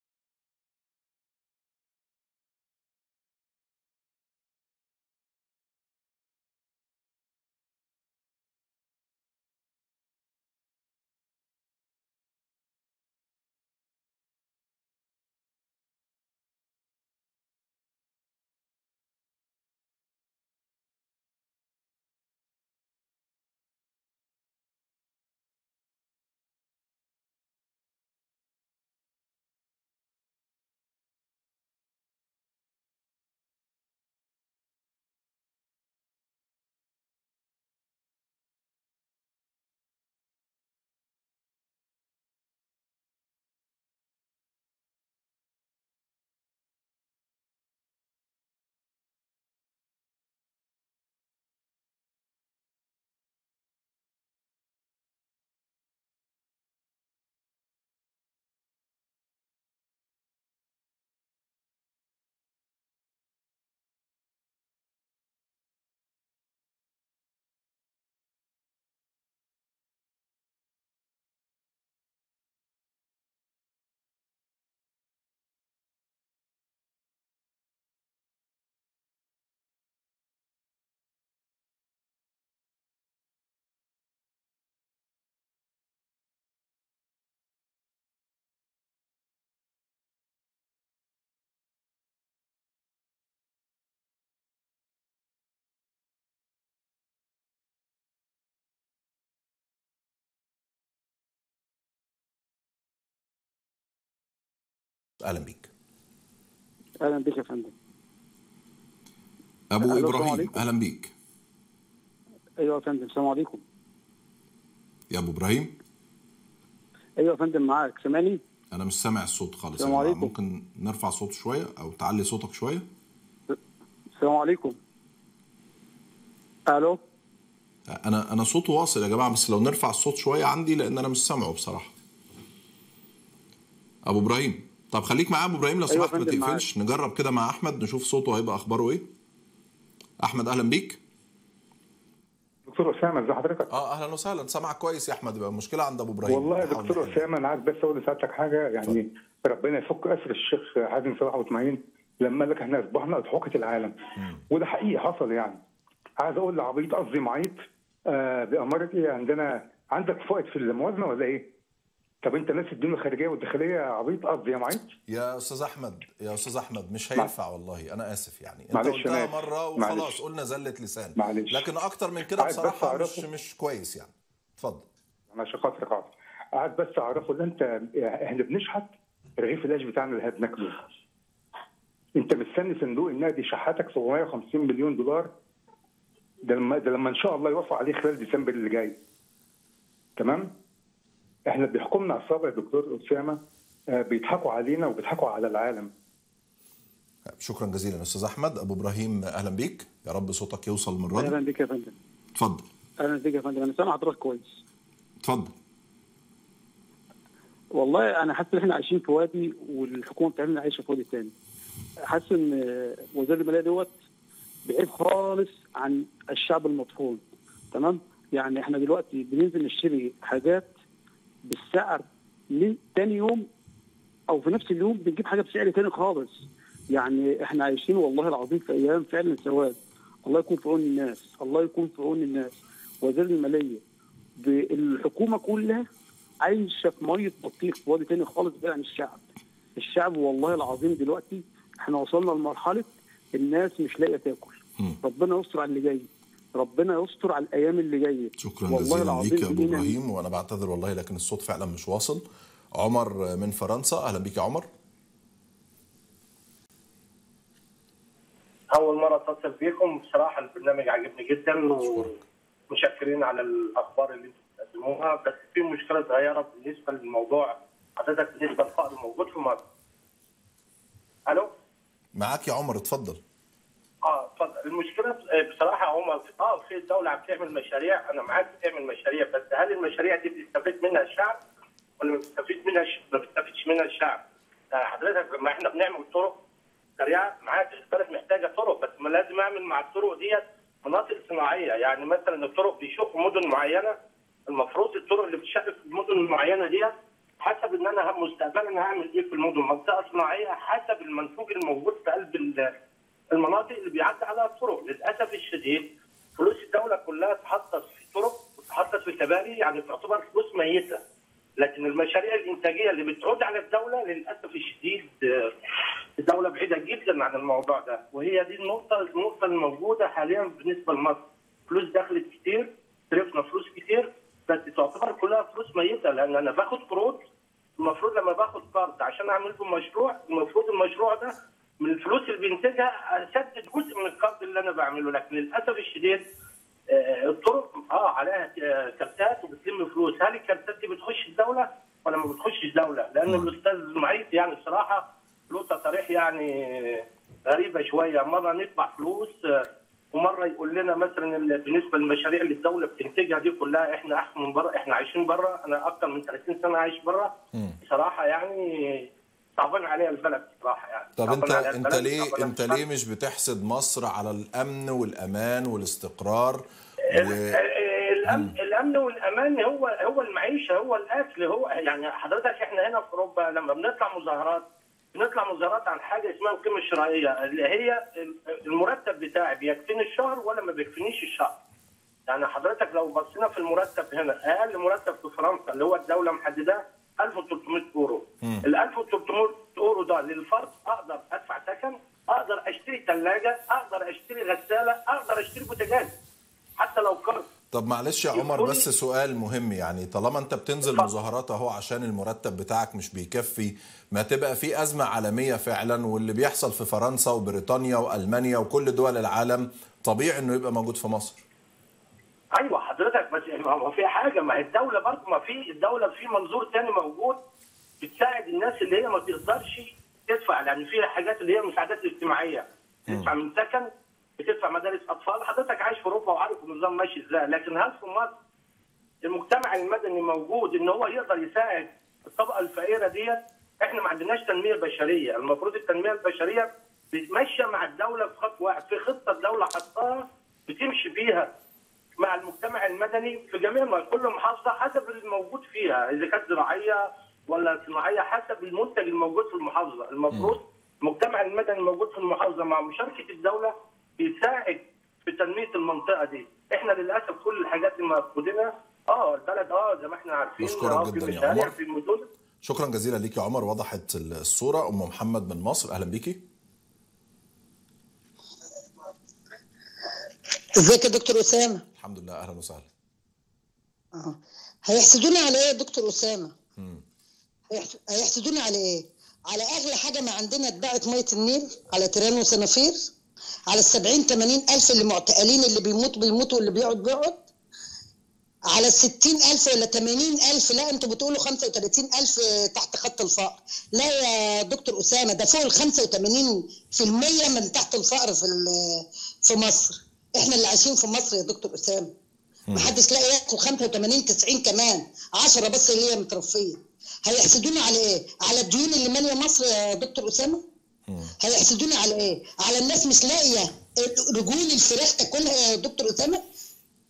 Speaker 1: اهلا بيك
Speaker 7: اهلا بك يا فندم
Speaker 1: ابو
Speaker 7: ألو، السلام
Speaker 1: ابراهيم
Speaker 7: عليكم.
Speaker 1: اهلا بيك
Speaker 7: ايوه يا فندم السلام عليكم
Speaker 1: يا ابو ابراهيم
Speaker 7: ايوه يا فندم معاك سامعني
Speaker 1: انا مش سامع الصوت خالص
Speaker 7: السلام
Speaker 1: يا جماعة.
Speaker 7: عليكم.
Speaker 1: ممكن نرفع صوت شويه او تعلي صوتك شويه
Speaker 7: السلام عليكم الو
Speaker 1: انا انا صوته واصل يا جماعه بس لو نرفع الصوت شويه عندي لان انا مش سامعه بصراحه ابو ابراهيم طب خليك معاه ابو ابراهيم لو
Speaker 7: أيوة يا
Speaker 1: سمحت ما
Speaker 7: فندم،
Speaker 1: تقفلش نجرب كده مع احمد نشوف صوته هيبقى اخباره ايه احمد اهلا بيك
Speaker 8: دكتور اسامه ازي حضرتك؟
Speaker 1: اه اهلا وسهلا سامعك كويس يا احمد يبقى المشكله عند ابو ابراهيم
Speaker 8: والله يا
Speaker 1: نحاول
Speaker 8: دكتور
Speaker 1: نحلها.
Speaker 8: اسامه انا عايز بس اقول لسعادتك حاجه يعني ربنا يفك اسر الشيخ حازم صلاح واسماعيل لما قال لك احنا اصبحنا اضحوكه العالم وده حقيقي حصل يعني عايز اقول لعبيط قصدي معيط آه باماره ايه عندنا عندك فائض في الموازنه ولا ايه؟ طب انت ناس الدين الخارجيه والداخليه يا عبيط قصدي يا معيط
Speaker 1: يا استاذ احمد يا استاذ احمد مش هينفع والله انا اسف يعني انت
Speaker 8: معلش
Speaker 1: قلتها
Speaker 8: أنا آسف.
Speaker 1: مره وخلاص
Speaker 8: معلش.
Speaker 1: قلنا زله لسان
Speaker 8: معلش.
Speaker 1: لكن اكتر من كده
Speaker 8: عايز بس
Speaker 1: بصراحه مش
Speaker 8: أعرفه.
Speaker 1: مش كويس يعني اتفضل
Speaker 8: انا عشان خاطرك عارف قاعد بس اعرفه ان انت احنا بنشحت رغيف العيش بتاعنا اللي هناكله انت مستني صندوق النقد يشحتك 750 مليون دولار ده لما ده لما ان شاء الله يوافق عليه خلال ديسمبر اللي جاي تمام احنا بيحكمنا عصابه يا دكتور اسامه آه، بيضحكوا علينا وبيضحكوا على العالم
Speaker 1: شكرا جزيلا استاذ احمد ابو ابراهيم اهلا بيك يا رب صوتك يوصل المره
Speaker 7: اهلا
Speaker 1: دي
Speaker 7: بك يا فندم
Speaker 1: اتفضل
Speaker 7: اهلا بك يا فندم انا سامع حضرتك كويس
Speaker 1: اتفضل
Speaker 7: والله انا حاسس ان احنا عايشين في وادي والحكومه بتاعتنا عايشه في وادي تاني حاسس ان وزير الماليه دوت بعيد خالص عن الشعب المطحون تمام يعني احنا دلوقتي بننزل نشتري حاجات بالسعر من تاني يوم او في نفس اليوم بنجيب حاجه بسعر تاني خالص يعني احنا عايشين والله العظيم في ايام فعلا سواد الله يكون في عون الناس الله يكون في عون الناس وزير الماليه الحكومه كلها عايشه في ميه بطيخ في وادي تاني خالص بعيد عن الشعب الشعب والله العظيم دلوقتي احنا وصلنا لمرحله الناس مش لاقيه تاكل ربنا يستر على اللي جاي ربنا يستر على الايام اللي جايه
Speaker 1: شكرا
Speaker 7: والله
Speaker 1: جزيلا
Speaker 7: العظيم
Speaker 1: ليك يا ابو
Speaker 7: بإيمان.
Speaker 1: ابراهيم وانا بعتذر والله لكن الصوت فعلا مش واصل عمر من فرنسا اهلا بيك يا عمر
Speaker 9: اول مره اتصل بيكم بصراحه البرنامج عجبني جدا ومشكرين على الاخبار اللي انتم بتقدموها بس في مشكله صغيره بالنسبه للموضوع حضرتك بالنسبه للفقر الموجود في مصر الو
Speaker 1: معاك يا عمر اتفضل
Speaker 9: اه اتفضل المشكله بصراحه هم اه في الدوله بتعمل مشاريع انا معاك بتعمل مشاريع بس هل المشاريع دي بيستفيد منها الشعب ولا ما بيستفيد منها الش- ما بيستفيدش منها الشعب؟ آه حضرتك لما احنا بنعمل طرق سريعه معاك البلد محتاجه طرق بس ما لازم اعمل مع الطرق ديت مناطق صناعيه يعني مثلا الطرق بيشق مدن معينه المفروض الطرق اللي بتشق في المدن المعينه ديت حسب ان انا هم- مستقبلا هعمل ايه في المدن منطقه صناعيه حسب المنتوج الموجود في قلب ال- المناطق اللي بيعدي عليها الطرق للاسف الشديد فلوس الدوله كلها اتحطت في طرق واتحطت في كباري يعني تعتبر فلوس ميته لكن المشاريع الانتاجيه اللي بتعود على الدوله للاسف الشديد آه، الدوله بعيده جدا عن الموضوع ده وهي دي النقطه النقطه الموجوده حاليا بالنسبه لمصر فلوس دخلت كتير صرفنا فلوس كتير بس تعتبر كلها فلوس ميته لان انا باخد قروض المفروض لما باخد قرض عشان اعمل له مشروع المفروض المشروع ده من الفلوس اللي بينتجها اسدد جزء من القرض اللي انا بعمله لكن للاسف الشديد آه، الطرق اه عليها آه، كارتات وبتلم فلوس هل الكارتات دي بتخش الدوله ولا ما بتخش الدوله؟ لان الاستاذ معيط يعني بصراحه له تصاريح يعني غريبه شويه مره ندفع فلوس آه، ومره يقول لنا مثلا ال- بالنسبه للمشاريع اللي الدوله بتنتجها دي كلها احنا احسن من بره احنا عايشين بره انا اكثر من 30 سنه عايش بره بصراحه يعني صعبان عليها البلد بصراحه يعني
Speaker 1: طب انت
Speaker 9: صعبان عليها
Speaker 1: انت
Speaker 9: البلد،
Speaker 1: ليه
Speaker 9: صعبان
Speaker 1: انت
Speaker 9: عليها
Speaker 1: ليه مش بتحسد مصر على الامن والامان والاستقرار و...
Speaker 9: الامن الامن والامان هو هو المعيشه هو الاكل هو يعني حضرتك احنا هنا في اوروبا لما بنطلع مظاهرات بنطلع مظاهرات عن حاجه اسمها القيمه الشرائيه اللي هي المرتب بتاعي بيكفيني الشهر ولا ما بيكفينيش الشهر يعني حضرتك لو بصينا في المرتب هنا اقل مرتب في فرنسا اللي هو الدوله محدداه 1300 يورو ال 1300 يورو ده للفرد اقدر ادفع سكن اقدر اشتري ثلاجه اقدر اشتري غساله اقدر اشتري بوتاجاز حتى لو قرض
Speaker 1: طب معلش يا عمر
Speaker 9: يقول-
Speaker 1: بس سؤال مهم يعني طالما انت بتنزل مظاهرات اهو عشان المرتب بتاعك مش بيكفي ما تبقى في أزمة عالمية فعلا واللي بيحصل في فرنسا وبريطانيا وألمانيا وكل دول العالم طبيعي انه يبقى موجود في مصر
Speaker 9: ايوه حضرتك بس ما هو في حاجه ما هي الدوله برضه ما في الدوله في منظور تاني موجود بتساعد الناس اللي هي ما تقدرش تدفع لان في حاجات اللي هي المساعدات الاجتماعيه بتدفع من سكن بتدفع مدارس اطفال حضرتك عايش في اوروبا وعارف النظام ماشي ازاي لكن هل في مصر المجتمع المدني موجود ان هو يقدر يساعد الطبقه الفقيره ديت احنا ما عندناش تنميه بشريه المفروض التنميه البشريه بتمشي مع الدوله في خط واحد في خطه الدوله حطاها بتمشي بيها مع المجتمع المدني في جميع ما- كل محافظه حسب الموجود فيها اذا كانت زراعيه ولا صناعيه حسب المنتج الموجود في المحافظه المفروض المجتمع المدني الموجود في المحافظه مع مشاركه الدوله بيساعد في تنميه المنطقه دي احنا للاسف كل الحاجات اللي مفقودينها اه البلد اه زي ما احنا عارفين
Speaker 1: بشكرك
Speaker 9: اه في
Speaker 1: جداً يا
Speaker 9: مشاريع
Speaker 1: عمر.
Speaker 9: في مدن
Speaker 1: شكرا جزيلا ليك يا عمر وضحت الصورة أم محمد من مصر أهلا بيكي
Speaker 10: ازيك يا دكتور اسامه
Speaker 1: الحمد لله أهلا وسهلا
Speaker 10: اه هيحسدوني على ايه يا دكتور اسامه
Speaker 1: مم.
Speaker 10: هيحس- هيحسدوني على ايه على اغلى حاجه ما عندنا اتباعت ميه النيل على تيران وسنافير على السبعين 80 الف اللي معتقلين اللي بيموت بيموت واللي بيقعد بيقعد على الستين ألف ولا تمانين ألف لا أنتوا بتقولوا خمسة وتلاتين ألف تحت خط الفقر لا يا دكتور أسامة ده فوق الخمسة وتمانين في المية من تحت الفقر في ال- في مصر إحنا اللي عايشين في مصر يا دكتور أسامة محدش لاقي ياكل 85 90 كمان 10 بس اللي هي مترفيه هيحسدونا على ايه؟ على الديون اللي ماليه مصر يا دكتور اسامه؟ هيحسدونا على ايه؟ على الناس مش لاقيه رجول الفراخ تاكلها يا دكتور اسامه؟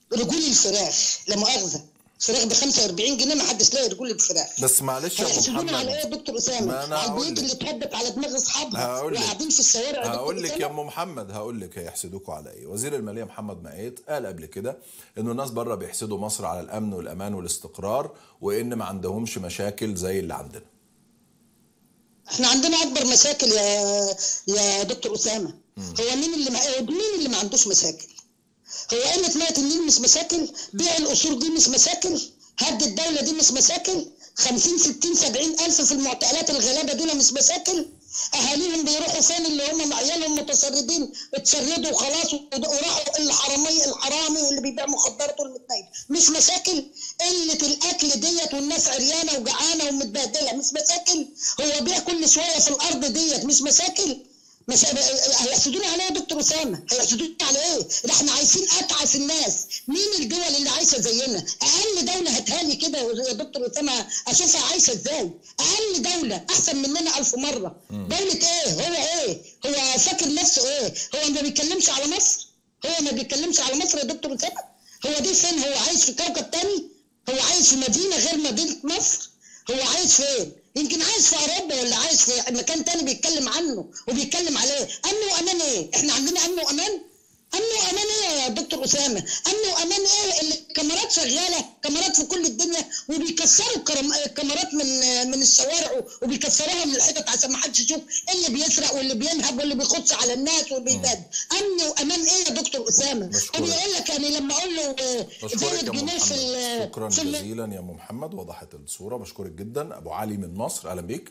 Speaker 10: رجول الفراخ لا مؤاخذه فراخ ب 45 جنيه ما حدش لاقي رجول الفراخ
Speaker 1: بس معلش يا ابو
Speaker 10: هيحسدونا على ايه يا
Speaker 1: محمد
Speaker 10: دكتور
Speaker 1: ما
Speaker 10: اسامه
Speaker 1: أنا
Speaker 10: على
Speaker 1: هقول
Speaker 10: البيوت
Speaker 1: لك.
Speaker 10: اللي اتهدت على دماغ اصحابها
Speaker 1: هقول لك.
Speaker 10: وقاعدين في الشوارع يا دكتور
Speaker 1: هقول لك يا
Speaker 10: أسامة.
Speaker 1: ام محمد هقول لك هيحسدوكوا على ايه وزير الماليه محمد معيط قال قبل كده انه الناس بره بيحسدوا مصر على الامن والامان والاستقرار وان ما عندهمش مشاكل زي اللي عندنا
Speaker 10: احنا عندنا اكبر مشاكل يا يا دكتور اسامه هو مين اللي ما... مين اللي ما عندوش مشاكل هو قله ميه النيل مش مشاكل بيع القصور دي مش مشاكل هد الدوله دي مش مشاكل 50 60 70 الف في المعتقلات الغلابه دول مش مشاكل اهاليهم بيروحوا فين اللي هم مع عيالهم متشردين اتشردوا وخلاص وراحوا الحرامي الحرامي واللي بيبيع مخدرات والمتنيل مش مشاكل قله الاكل ديت والناس عريانه وجعانه ومتبهدله مش مشاكل هو بيع كل شويه في الارض ديت مش مشاكل مش هيحسدوني على ايه يا دكتور اسامه؟ هيحسدوني على ايه؟ ده احنا عايزين اتعس الناس، مين الدول اللي عايشه زينا؟ اقل دوله هاتها لي كده يا دكتور اسامه اشوفها عايشه ازاي؟ اقل دوله احسن مننا ألف مره، دوله ايه؟ هو ايه؟ هو فاكر نفسه ايه؟ هو ما بيتكلمش على مصر؟ هو ما بيتكلمش على مصر يا دكتور اسامه؟ هو دي فين؟ هو عايش في كوكب تاني؟ هو عايش في مدينه غير مدينه مصر؟ هو عايش فين؟ يمكن عايش في اوروبا ولا عايش في مكان تاني بيتكلم عنه وبيتكلم عليه، امن وامان ايه؟ احنا عندنا امن وامان؟ امن وامان ايه يا دكتور اسامه؟ امن وامان ايه؟ اللي الكاميرات شغاله، كاميرات في كل الدنيا وبيكسروا الكرم- الكاميرات من من الشوارع وبيكسروها من الحتت عشان ما حدش يشوف اللي بيسرق واللي بينهب واللي بيخش على الناس واللي بيباد. امن وامان ايه يا دكتور اسامه؟
Speaker 1: بشكرك.
Speaker 10: وبيقول لك يعني لما اقول له آه،
Speaker 1: بشكرك
Speaker 10: زود
Speaker 1: يا ام
Speaker 10: جنيه في
Speaker 1: محمد
Speaker 10: ال-
Speaker 1: شكرا
Speaker 10: في ال-
Speaker 1: جزيلا يا ام محمد وضحت الصوره بشكرك جدا ابو علي من مصر اهلا بيك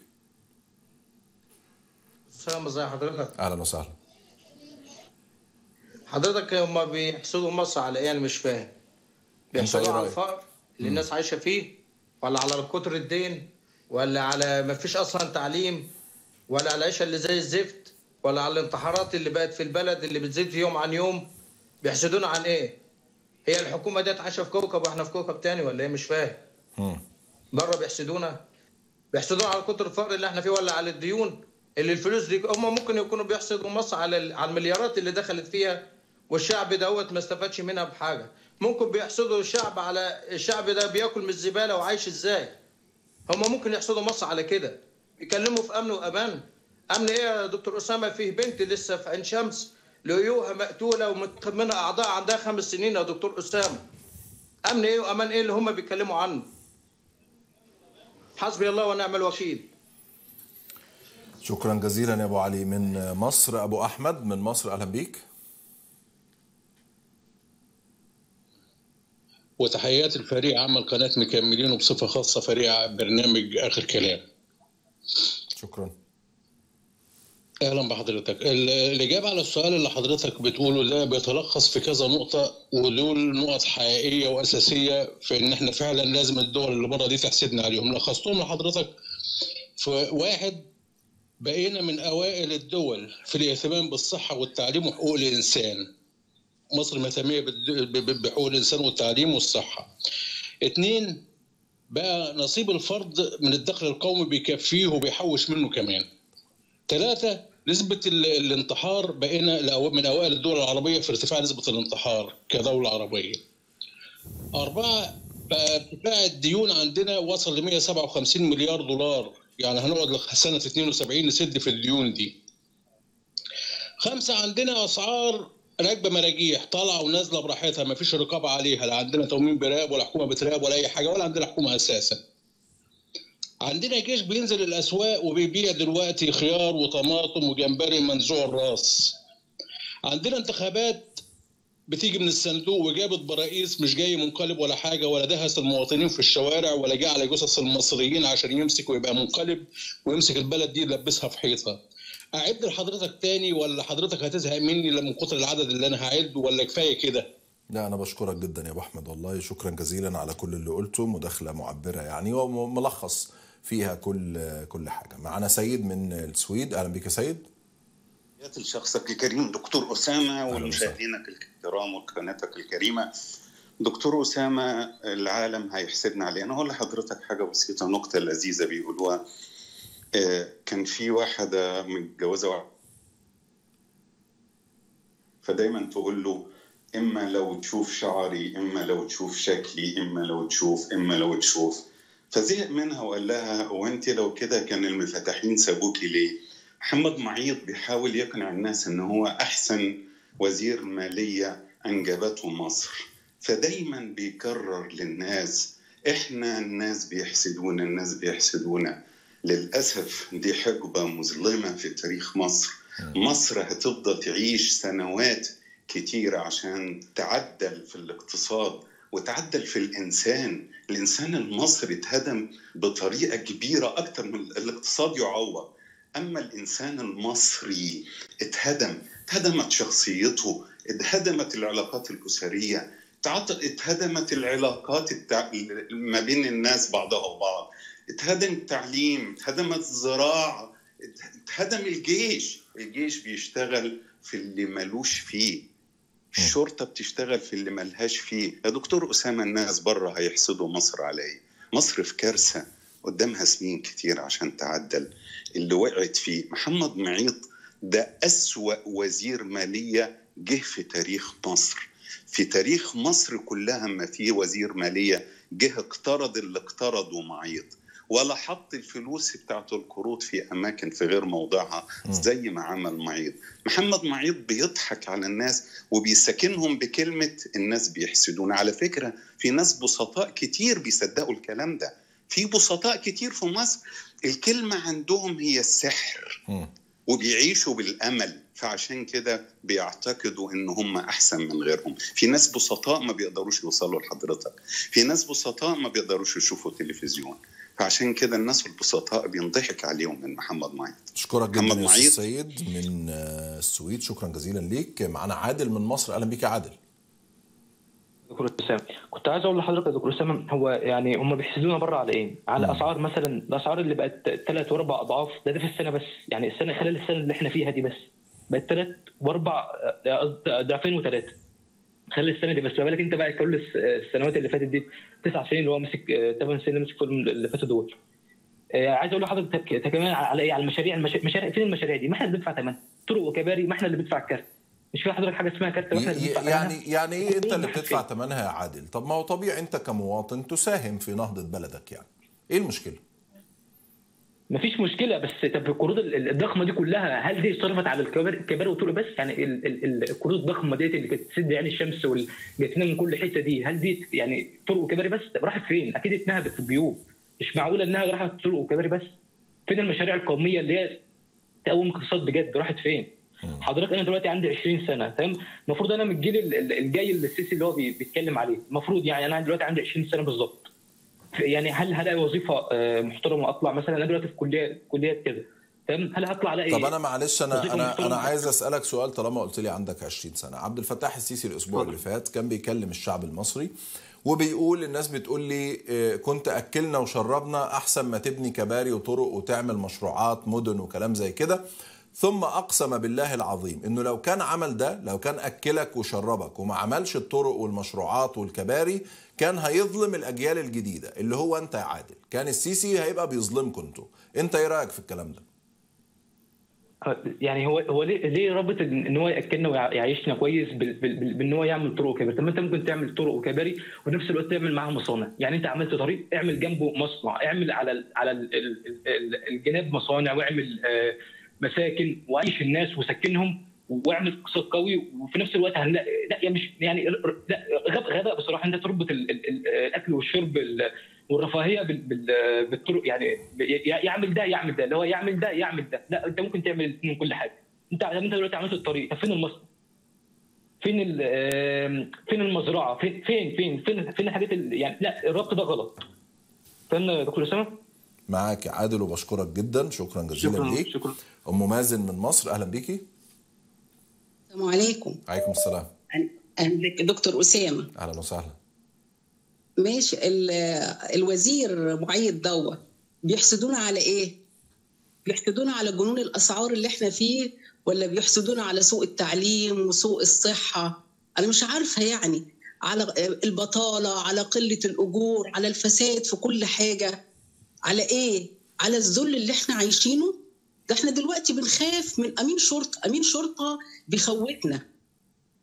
Speaker 11: سلام ازي حضرتك
Speaker 1: اهلا وسهلا
Speaker 11: حضرتك هما بيحسدوا مصر على ايه انا مش فاهم
Speaker 1: إيه
Speaker 11: بيحسدوا على
Speaker 1: رأيك؟
Speaker 11: الفقر اللي الناس عايشه فيه ولا على كتر الدين ولا على ما فيش اصلا تعليم ولا على العيشه اللي زي الزفت ولا على الانتحارات اللي بقت في البلد اللي بتزيد يوم عن يوم بيحسدونا عن ايه هي الحكومه ديت عايشه في كوكب واحنا في كوكب تاني ولا ايه مش فاهم
Speaker 1: مم.
Speaker 11: بره بيحسدونا بيحسدونا على كتر الفقر اللي احنا فيه ولا على الديون اللي الفلوس دي هم ممكن يكونوا بيحسدوا مصر على ال- على المليارات اللي دخلت فيها والشعب دوت ما استفادش منها بحاجه ممكن بيحسدوا الشعب على الشعب ده بياكل من الزباله وعايش ازاي هم ممكن يحسدوا مصر على كده يكلموا في امن وامان امن ايه يا دكتور اسامه فيه بنت لسه في عين شمس لقيوها مقتوله ومتخذ منها اعضاء عندها خمس سنين يا دكتور اسامه امن ايه وامان ايه اللي هم بيتكلموا عنه حسبي الله ونعم الوكيل
Speaker 1: شكرا جزيلا يا ابو علي من مصر ابو احمد من مصر اهلا بيك
Speaker 12: وتحيات الفريق عمل قناة مكملين وبصفة خاصة فريق برنامج آخر كلام
Speaker 1: شكرا
Speaker 12: أهلا بحضرتك ال- الإجابة على السؤال اللي حضرتك بتقوله ده بيتلخص في كذا نقطة ودول نقط حقيقية وأساسية في إن إحنا فعلا لازم الدول اللي بره دي تحسدنا عليهم لخصتهم لحضرتك في واحد بقينا من أوائل الدول في الاهتمام بالصحة والتعليم وحقوق الإنسان مصر مهتمية بالد- ب- ب- بحقوق الإنسان والتعليم والصحة اتنين بقى نصيب الفرد من الدخل القومي بيكفيه وبيحوش منه كمان ثلاثة نسبة ال- الانتحار بقينا الأو- من أوائل الدول العربية في ارتفاع نسبة الانتحار كدولة عربية أربعة بقى ارتفاع الديون عندنا وصل ل 157 مليار دولار يعني هنقعد لسنة 72 نسد في الديون دي خمسة عندنا أسعار راكبة مراجيح طالعة ونازلة براحتها ما فيش رقابة عليها لا عندنا تموين براقب ولا حكومة بتراقب ولا أي حاجة ولا عندنا حكومة أساسا عندنا جيش بينزل الأسواق وبيبيع دلوقتي خيار وطماطم وجمبري منزوع الراس عندنا انتخابات بتيجي من الصندوق وجابت برئيس مش جاي منقلب ولا حاجه ولا دهس المواطنين في الشوارع ولا جه على جثث المصريين عشان يمسك ويبقى منقلب ويمسك البلد دي يلبسها في حيطه. اعد لحضرتك تاني ولا حضرتك هتزهق مني من كتر العدد اللي انا هعد ولا كفايه كده؟
Speaker 1: لا انا بشكرك جدا يا ابو احمد والله شكرا جزيلا على كل اللي قلته مداخله معبره يعني وملخص فيها كل كل حاجه معانا سيد من السويد اهلا بك يا سيد
Speaker 13: تحياتي لشخصك الكريم دكتور أسامة
Speaker 1: أهلا
Speaker 13: ولمشاهدينك الكرام وقناتك الكريمة دكتور أسامة العالم هيحسدنا عليه أنا أقول لحضرتك حاجة بسيطة نقطة لذيذة بيقولوها آه، كان في واحدة متجوزة واحد فدايما تقول له اما لو تشوف شعري اما لو تشوف شكلي اما لو تشوف اما لو تشوف فزهق منها وقال لها وانت لو كده كان المفتاحين سابوكي ليه محمد معيط بيحاول يقنع الناس ان هو احسن وزير ماليه انجبته مصر فدايما بيكرر للناس احنا الناس بيحسدونا الناس بيحسدونا للاسف دي حقبه مظلمه في تاريخ مصر مصر هتفضل تعيش سنوات كتيرة عشان تعدل في الاقتصاد وتعدل في الإنسان الإنسان المصري اتهدم بطريقة كبيرة أكتر من الاقتصاد يعوض أما الإنسان المصري اتهدم اتهدمت شخصيته اتهدمت العلاقات الأسرية اتهدمت العلاقات التع... ما بين الناس بعضها وبعض اتهدم التعليم اتهدمت الزراعة اتهدم الجيش الجيش بيشتغل في اللي ملوش فيه الشرطة بتشتغل في اللي ملهاش فيه يا دكتور أسامة الناس بره هيحسدوا مصر على ايه مصر في كارثة قدامها سنين كتير عشان تعدل اللي وقعت فيه محمد معيط ده أسوأ وزير مالية جه في تاريخ مصر في تاريخ مصر كلها ما فيه وزير مالية جه اقترض اللي اقترضه معيط ولا حط الفلوس بتاعت القروض في اماكن في غير موضعها زي ما عمل معيط محمد معيط بيضحك على الناس وبيسكنهم بكلمه الناس بيحسدون على فكره في ناس بسطاء كتير بيصدقوا الكلام ده في بسطاء كتير في مصر الكلمه عندهم هي السحر وبيعيشوا بالامل فعشان كده بيعتقدوا ان هم احسن من غيرهم في ناس بسطاء ما بيقدروش يوصلوا لحضرتك في ناس بسطاء ما بيقدروش يشوفوا تلفزيون فعشان كده الناس البسطاء بينضحك عليهم من محمد معيط
Speaker 1: اشكرك جدا يا استاذ سيد من السويد شكرا جزيلا ليك معنا عادل من مصر اهلا بيك يا عادل
Speaker 14: دكتور اسامه كنت عايز اقول لحضرتك يا دكتور اسامه هو يعني هم بيحسدونا بره على ايه؟ على اسعار مثلا الاسعار اللي بقت ثلاث واربع اضعاف ده, ده في السنه بس يعني السنه خلال السنه اللي احنا فيها دي بس بقت ثلاث واربع ضعفين وثلاثه خلال السنه دي بس ما بالك انت بقى كل السنوات اللي فاتت دي تسع سنين اللي هو مسك ثمان سنين اللي مسك اللي فاتوا دول عايز اقول لحضرتك كمان على ايه على المشاريع المشاريع فين المشاريع دي؟ ما احنا اللي بندفع ثمن طرق وكباري ما احنا اللي بندفع الكارت مش في حضرتك حاجه اسمها كارت واحنا اللي بندفع
Speaker 1: يعني يعني ايه انت اللي بتدفع ثمنها يا عادل؟ طب ما هو طبيعي انت كمواطن تساهم في نهضه بلدك يعني ايه المشكله؟
Speaker 14: مفيش مشكله بس طب القروض الضخمه دي كلها هل دي صرفت على الكباري والطرق بس يعني القروض الضخمه ديت اللي كانت تسد عين الشمس واللي جاتنا من كل حته دي هل دي يعني طرق وكباري بس راحت فين؟ اكيد اتنهبت في الجيوب مش معقوله انها راحت طرق وكباري بس فين المشاريع القوميه اللي هي تقوم الاقتصاد بجد راحت فين؟ حضرتك انا دلوقتي عندي 20 سنه تمام المفروض انا من الجيل الجاي اللي السيسي اللي هو بيتكلم عليه المفروض يعني انا دلوقتي عندي 20 سنه بالظبط يعني هل هلاقي وظيفه محترمه اطلع مثلا انا دلوقتي في كليه كليه كده تمام هل هطلع الاقي
Speaker 1: طب انا معلش انا انا انا عايز اسالك سؤال طالما قلت لي عندك 20 سنه عبد الفتاح السيسي الاسبوع اللي فات كان بيكلم الشعب المصري وبيقول الناس بتقول لي كنت اكلنا وشربنا احسن ما تبني كباري وطرق وتعمل مشروعات مدن وكلام زي كده ثم اقسم بالله العظيم انه لو كان عمل ده لو كان اكلك وشربك وما عملش الطرق والمشروعات والكباري كان هيظلم الاجيال الجديده اللي هو انت يا عادل كان السيسي هيبقى بيظلمكم انتوا انت ايه رايك في الكلام ده
Speaker 14: يعني هو هو ليه ليه رابط ان هو ياكلنا ويعيشنا كويس بان هو يعمل طرق وكباري طب ما انت ممكن تعمل طرق وكباري ونفس الوقت تعمل معاها مصانع يعني انت عملت طريق اعمل جنبه مصنع اعمل على ال على ال الجناب مصانع واعمل مساكن وعيش الناس وسكنهم واعمل اقتصاد قوي وفي نفس الوقت هنلاقي لا يعني مش يعني لا غباء غباء بصراحه انت تربط الاكل والشرب والرفاهيه بالطرق يعني يعمل ده يعمل ده اللي هو يعمل ده يعمل ده لا انت ممكن تعمل من كل حاجه انت انت دلوقتي عملت الطريق طب فين المصنع؟ فين فين المزرعه؟ فين فين فين فين, فين الحاجات اللي يعني لا الربط ده غلط فاهم يا دكتور اسامه؟
Speaker 1: معاك يا عادل وبشكرك جدا شكرا جزيلا
Speaker 14: شكرا
Speaker 1: ليك
Speaker 14: شكرا
Speaker 1: ام مازن من مصر اهلا بيكي
Speaker 15: السلام عليكم
Speaker 1: عليكم السلام
Speaker 15: اهلا بك دكتور اسامه
Speaker 1: اهلا وسهلا
Speaker 15: ماشي الوزير معيد دوا بيحسدونا على ايه؟ بيحسدونا على جنون الاسعار اللي احنا فيه ولا بيحسدونا على سوء التعليم وسوء الصحه؟ انا مش عارفه يعني على البطاله على قله الاجور على الفساد في كل حاجه على ايه؟ على الذل اللي احنا عايشينه ده احنا دلوقتي بنخاف من امين شرطه، امين شرطه بيخوفنا.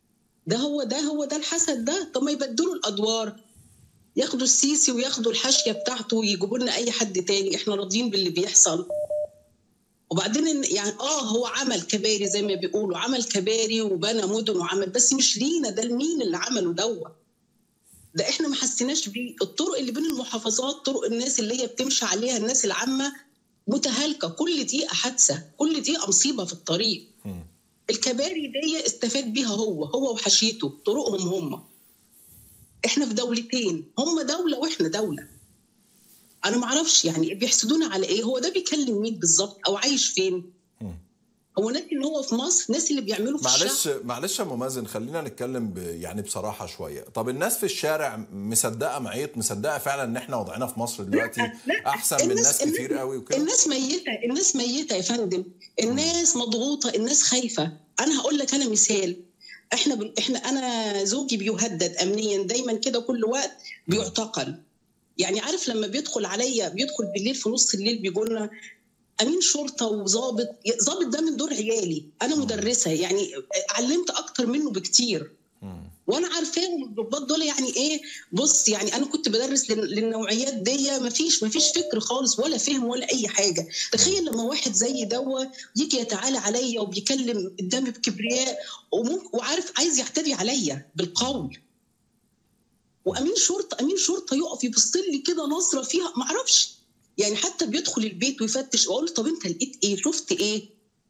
Speaker 15: ده هو ده هو ده الحسد ده طب ما يبدلوا الادوار ياخدوا السيسي وياخدوا الحاشيه بتاعته ويجيبوا لنا اي حد تاني احنا راضيين باللي بيحصل وبعدين إن- يعني اه هو عمل كباري زي ما بيقولوا عمل كباري وبنى مدن وعمل بس مش لينا ده لمين اللي عمله دوت ده احنا ما حسيناش بيه الطرق اللي بين المحافظات طرق الناس اللي هي بتمشي عليها الناس العامه متهالكه كل دقيقه حادثه كل دقيقه مصيبه في الطريق الكباري دي استفاد بيها هو هو وحشيته طرقهم هم احنا في دولتين هم دوله واحنا دوله انا ما اعرفش يعني بيحسدونا على ايه هو ده بيكلم مين بالظبط او عايش فين هو ناس اللي هو في مصر ناس اللي بيعملوا في
Speaker 1: معلش
Speaker 15: الشعب
Speaker 1: معلش يا ام مازن خلينا نتكلم ب يعني بصراحه شويه طب الناس في الشارع مصدقه معيط مصدقه فعلا ان احنا وضعنا في مصر دلوقتي احسن من ناس كتير قوي وكده
Speaker 15: الناس ميته الناس ميته يا فندم الناس مضغوطه الناس خايفه انا هقول لك انا مثال احنا ب... احنا انا زوجي بيهدد امنيا دايما كده كل وقت بيعتقل يعني عارف لما بيدخل عليا بيدخل بالليل في نص الليل بيقول لنا امين شرطه وظابط ظابط ده من دور عيالي انا مدرسه يعني علمت اكتر منه بكتير وانا عارفاهم الضباط دول يعني ايه بص يعني انا كنت بدرس لل- للنوعيات دي مفيش مفيش فكر خالص ولا فهم ولا اي حاجه تخيل لما واحد زي دوا يجي يتعالى عليا وبيكلم قدامي بكبرياء وممكن وعارف عايز يعتدي عليا بالقول وامين شرطه امين شرطه يقف يبص لي كده نظره فيها معرفش يعني حتى بيدخل البيت ويفتش واقول له طب انت لقيت ايه شفت ايه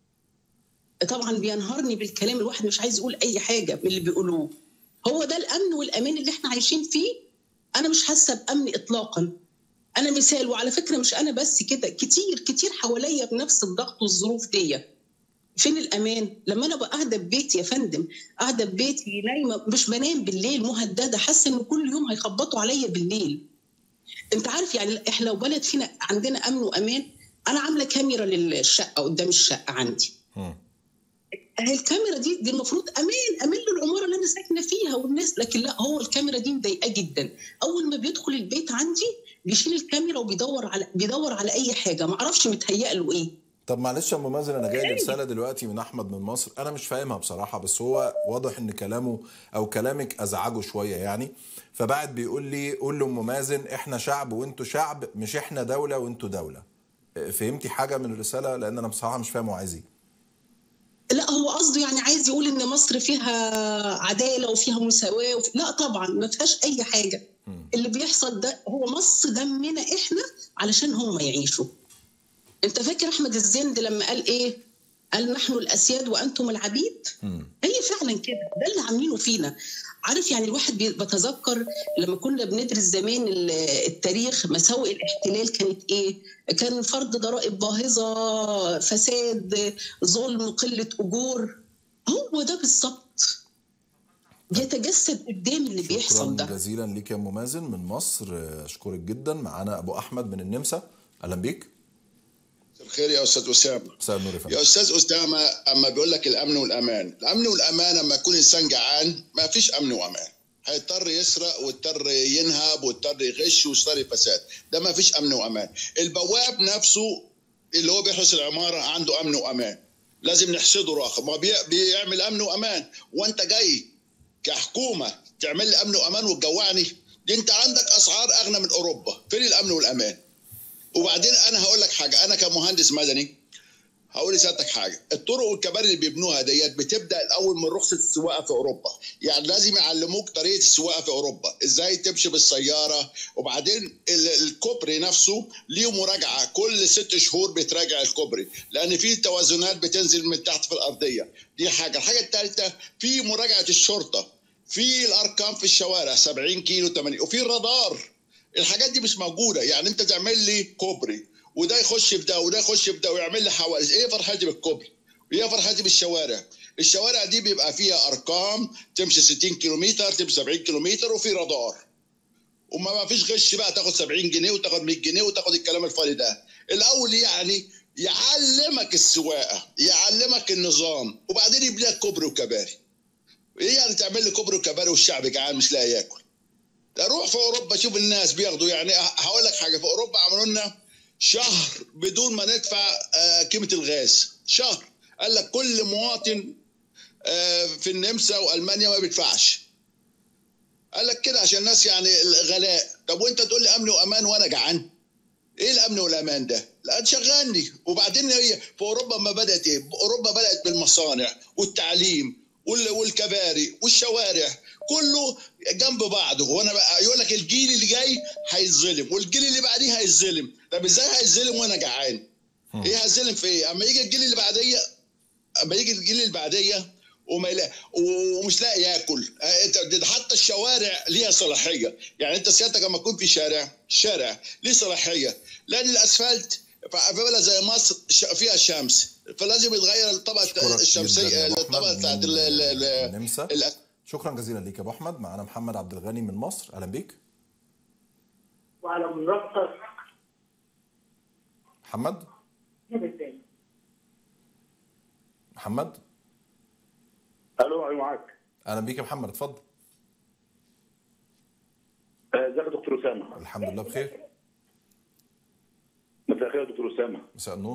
Speaker 15: طبعا بينهارني بالكلام الواحد مش عايز يقول اي حاجه من اللي بيقولوه هو ده الامن والامان اللي احنا عايشين فيه انا مش حاسه بامن اطلاقا انا مثال وعلى فكره مش انا بس كده كتير كتير حواليا بنفس الضغط والظروف دي فين الامان لما انا بقى قاعده في بيتي يا فندم قاعده في بيتي نايمه مش بنام بالليل مهدده حاسه ان كل يوم هيخبطوا عليا بالليل انت عارف يعني احنا لو بلد فينا عندنا امن وامان انا عامله كاميرا للشقه قدام الشقه عندي هي الكاميرا دي دي المفروض امان امان للعماره اللي انا ساكنه فيها والناس لكن لا هو الكاميرا دي مضايقاه جدا اول ما بيدخل البيت عندي بيشيل الكاميرا وبيدور على بيدور على اي حاجه ما اعرفش متهيأ له ايه
Speaker 1: طب معلش يا ام مازن انا جاي لي رساله دلوقتي من احمد من مصر انا مش فاهمها بصراحه بس هو واضح ان كلامه او كلامك ازعجه شويه يعني فبعد بيقول لي قول لام مازن احنا شعب وانتوا شعب مش احنا دوله وانتوا دوله فهمتي حاجه من الرساله لان انا بصراحه مش فاهم هو عايز ايه
Speaker 15: لا هو قصده يعني عايز يقول ان مصر فيها عداله وفيها مساواه وفي... لا طبعا ما فيهاش اي حاجه اللي بيحصل ده هو مص دمنا احنا علشان هم يعيشوا انت فاكر احمد الزند لما قال ايه قال نحن الاسياد وانتم العبيد هي فعلا كده ده اللي عاملينه فينا عارف يعني الواحد بي- بتذكر لما كنا بندرس زمان ال- التاريخ مساوئ الاحتلال كانت ايه؟ كان فرض ضرائب باهظه، فساد، ظلم، قله اجور هو ده بالظبط بيتجسد قدام اللي بيحصل
Speaker 1: شكرا
Speaker 15: ده
Speaker 1: جزيلا ليك يا ام مازن من مصر اشكرك جدا معانا ابو احمد من النمسا اهلا بيك
Speaker 16: الخير يا استاذ اسامه
Speaker 1: مساء النور يا فندم
Speaker 16: يا استاذ اسامه اما بيقول لك الامن والامان الامن والامان اما يكون انسان جعان ما فيش امن وامان هيضطر يسرق ويضطر ينهب ويضطر يغش ويضطر فساد ده ما فيش امن وامان البواب نفسه اللي هو بيحرس العماره عنده امن وامان لازم نحسده راقب ما بي- بيعمل امن وامان وانت جاي كحكومه تعمل لي امن وامان وتجوعني دي انت عندك اسعار اغنى من اوروبا فين الامن والامان وبعدين انا هقول لك حاجه انا كمهندس مدني هقول لسيادتك حاجه الطرق والكباري اللي بيبنوها ديت بتبدا الاول من رخصه السواقه في اوروبا يعني لازم يعلموك طريقه السواقه في اوروبا ازاي تمشي بالسياره وبعدين ال- الكوبري نفسه ليه مراجعه كل ست شهور بيتراجع الكوبري لان في توازنات بتنزل من تحت في الارضيه دي حاجه الحاجه الثالثه في مراجعه الشرطه في الارقام في الشوارع 70 كيلو 80 وفي الرادار الحاجات دي مش موجوده يعني انت تعمل لي كوبري وده يخش في ده وده يخش في ده ويعمل لي حوادث ايه فرحتي بالكوبري وايه فرحتي بالشوارع الشوارع دي بيبقى فيها ارقام تمشي 60 كيلومتر تمشي 70 كيلومتر وفي رادار وما ما فيش غش بقى تاخد 70 جنيه وتاخد 100 جنيه وتاخد الكلام الفاضي ده الاول يعني يعلمك السواقه يعلمك النظام وبعدين يبني لك كوبري وكباري ايه يعني تعمل لي كوبري وكباري والشعب جعان مش لاقي ياكل ده روح في اوروبا شوف الناس بياخدوا يعني هقول لك حاجه في اوروبا عملوا لنا شهر بدون ما ندفع آه، قيمه الغاز شهر قال لك كل مواطن آه، في النمسا والمانيا ما بيدفعش قال لك كده عشان الناس يعني الغلاء طب وانت تقول لي امن وامان وانا جعان ايه الامن والامان ده لا تشغلني وبعدين هي في اوروبا ما بدات ايه اوروبا بدات بالمصانع والتعليم وال- والكباري والشوارع كله جنب بعضه وانا بقى يقول لك الجيل اللي جاي هيتظلم والجيل اللي بعديه هيتظلم طب ازاي هيتظلم وانا جعان ايه هيتظلم في ايه اما يجي الجيل اللي بعديه اما يجي الجيل اللي بعديه وما يلاقي ومش لاقي ياكل آه، انت ده حتى الشوارع ليها صلاحيه يعني انت سيادتك لما تكون في شارع شارع ليه صلاحيه لان الاسفلت في بلد زي مصر ش- فيها شمس فلازم يتغير الطبقه
Speaker 1: أشكرك جداً
Speaker 16: الشمسيه
Speaker 1: يا أبو
Speaker 16: الطبقه
Speaker 1: أحمد
Speaker 16: بتاعت
Speaker 1: من
Speaker 16: ال- ال- ال-
Speaker 1: النمسا
Speaker 16: ال-
Speaker 1: شكرا جزيلا ليك يا ابو احمد معنا محمد عبد الغني من مصر اهلا بيك
Speaker 17: وعلى منصة
Speaker 1: محمد محمد
Speaker 18: الو ايوه معاك
Speaker 1: اهلا بيك يا محمد اتفضل
Speaker 18: آه، ازيك يا دكتور اسامه
Speaker 1: الحمد لله بخير
Speaker 18: مساء الخير يا دكتور اسامه
Speaker 1: مساء النور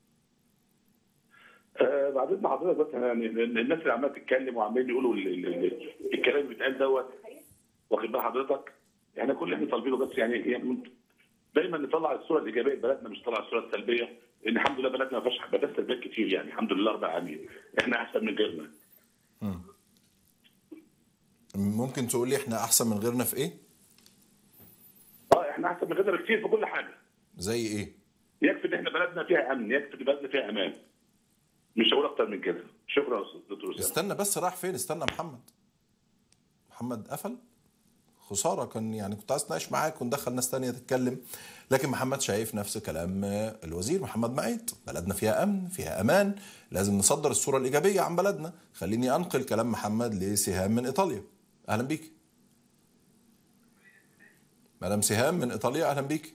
Speaker 18: آه بعد اذن حضرتك بس يعني الناس اللي عماله تتكلم وعمالين يقولوا ال- ال- ال- الكلام اللي بيتقال دوت واخد بال حضرتك احنا كل اللي احنا طالبينه بس يعني يعني دايما نطلع الصوره الايجابيه لبلدنا مش نطلع الصوره السلبيه لان الحمد لله بلدنا ما فيهاش ما فيهاش سلبيات كتير يعني الحمد لله رب العالمين احنا احسن من غيرنا
Speaker 1: ممكن تقول لي احنا احسن من غيرنا في ايه
Speaker 18: اه احنا احسن من غيرنا كتير في كل حاجه
Speaker 1: زي ايه
Speaker 18: يكفي ان احنا بلدنا فيها امن يكفي ان بلدنا فيها امان مش هقول اكتر من كده شكرا يا أستاذ دكتور اسامه
Speaker 1: استنى بس راح فين استنى محمد محمد قفل خساره كان يعني كنت عايز اتناقش معاك وندخل ناس تانية تتكلم لكن محمد شايف نفس كلام الوزير محمد معيط بلدنا فيها امن فيها امان لازم نصدر الصوره الايجابيه عن بلدنا خليني انقل كلام محمد لسهام من ايطاليا اهلا بيك مدام سهام من ايطاليا اهلا بيك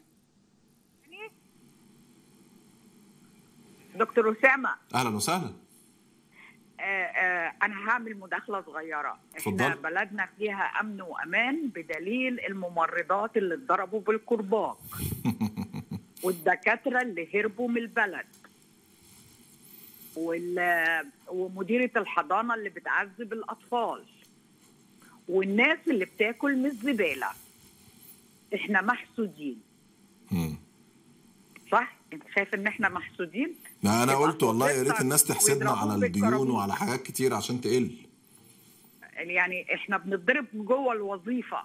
Speaker 19: دكتور أسامة
Speaker 1: اهلا وسهلا
Speaker 19: آه، آه، أنا هعمل مداخلة صغيرة إحنا
Speaker 1: اتفضل.
Speaker 19: بلدنا فيها أمن وأمان بدليل الممرضات اللي اتضربوا بالكرباج والدكاترة اللي هربوا من البلد وال- ومديرة الحضانة اللي بتعذب الأطفال والناس اللي بتاكل من الزبالة إحنا محسودين صح؟ أنت شايف إن إحنا محسودين؟
Speaker 1: ما انا
Speaker 19: يبقى
Speaker 1: قلت والله يا ريت
Speaker 19: حضرتك
Speaker 1: الناس تحسدنا
Speaker 19: ويضربوك
Speaker 1: على الديون
Speaker 19: بالكرابيج.
Speaker 1: وعلى حاجات كتير عشان تقل
Speaker 19: يعني احنا بنضرب جوه الوظيفه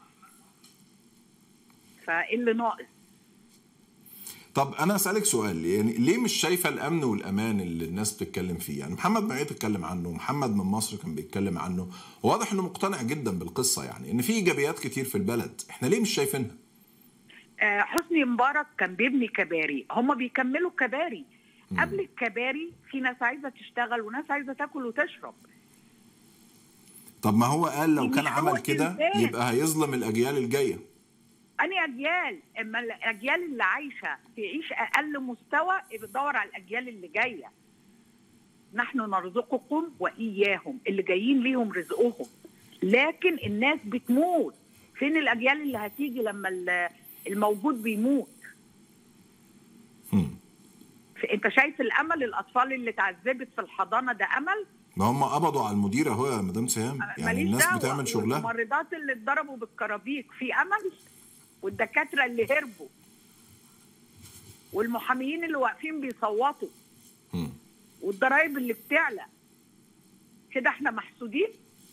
Speaker 19: فايه اللي ناقص
Speaker 1: طب انا اسالك سؤال يعني ليه مش شايفه الامن والامان اللي الناس بتتكلم فيه يعني محمد معيط اتكلم عنه محمد من مصر كان بيتكلم عنه واضح انه مقتنع جدا بالقصه يعني ان في ايجابيات كتير في البلد احنا ليه مش شايفينها
Speaker 19: آه حسني مبارك كان بيبني كباري هم بيكملوا كباري قبل الكباري في ناس عايزه تشتغل وناس عايزه تاكل وتشرب
Speaker 1: طب ما هو قال لو كان
Speaker 19: مش
Speaker 1: عمل
Speaker 19: هو
Speaker 1: كده
Speaker 19: إنسان.
Speaker 1: يبقى هيظلم الاجيال الجايه
Speaker 19: أني أجيال أما الأجيال اللي عايشة تعيش أقل مستوى بتدور على الأجيال اللي جاية نحن نرزقكم وإياهم اللي جايين ليهم رزقهم لكن الناس بتموت فين الأجيال اللي هتيجي لما ال- الموجود بيموت ف- انت شايف الامل الاطفال اللي اتعذبت في الحضانه ده امل
Speaker 1: ما هم قبضوا على المدير اهو يا مدام سهام يعني
Speaker 19: ماليش
Speaker 1: الناس
Speaker 19: دعوة.
Speaker 1: بتعمل شغلها
Speaker 19: والممرضات اللي اتضربوا بالكرابيك في امل والدكاتره اللي هربوا والمحاميين اللي واقفين بيصوتوا والضرايب اللي بتعلى كده احنا محسودين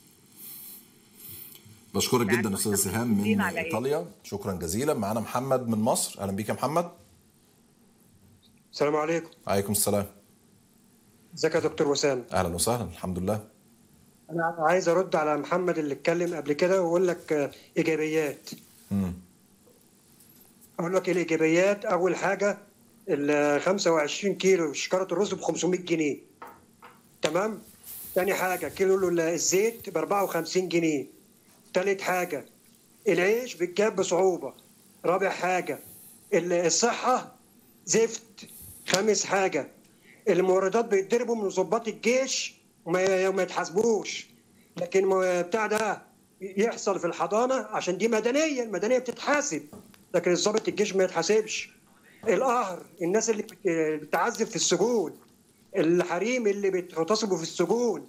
Speaker 1: بشكرك جدا استاذه سهام من
Speaker 19: محسودين على إيه؟
Speaker 1: ايطاليا شكرا جزيلا معانا محمد من مصر اهلا بيك يا محمد
Speaker 20: السلام عليكم
Speaker 1: عليكم السلام
Speaker 20: ازيك يا دكتور وسام
Speaker 1: اهلا وسهلا الحمد لله
Speaker 20: انا عايز ارد على محمد اللي اتكلم قبل كده واقول لك آه، ايجابيات
Speaker 1: مم.
Speaker 20: اقول لك الايجابيات اول حاجه ال 25 كيلو شكاره الرز ب 500 جنيه تمام تاني حاجه كيلو ال- الزيت ب 54 جنيه تالت حاجه العيش بيتجاب بصعوبه رابع حاجه ال- الصحه زفت خامس حاجه الموردات بيتضربوا من ضباط الجيش وما ما يتحاسبوش لكن ما- بتاع ده يحصل في الحضانه عشان دي مدنيه المدنيه بتتحاسب لكن الضابط الجيش ما يتحاسبش القهر الناس اللي بت- بتعذب في السجون الحريم اللي بيغتصبوا في السجون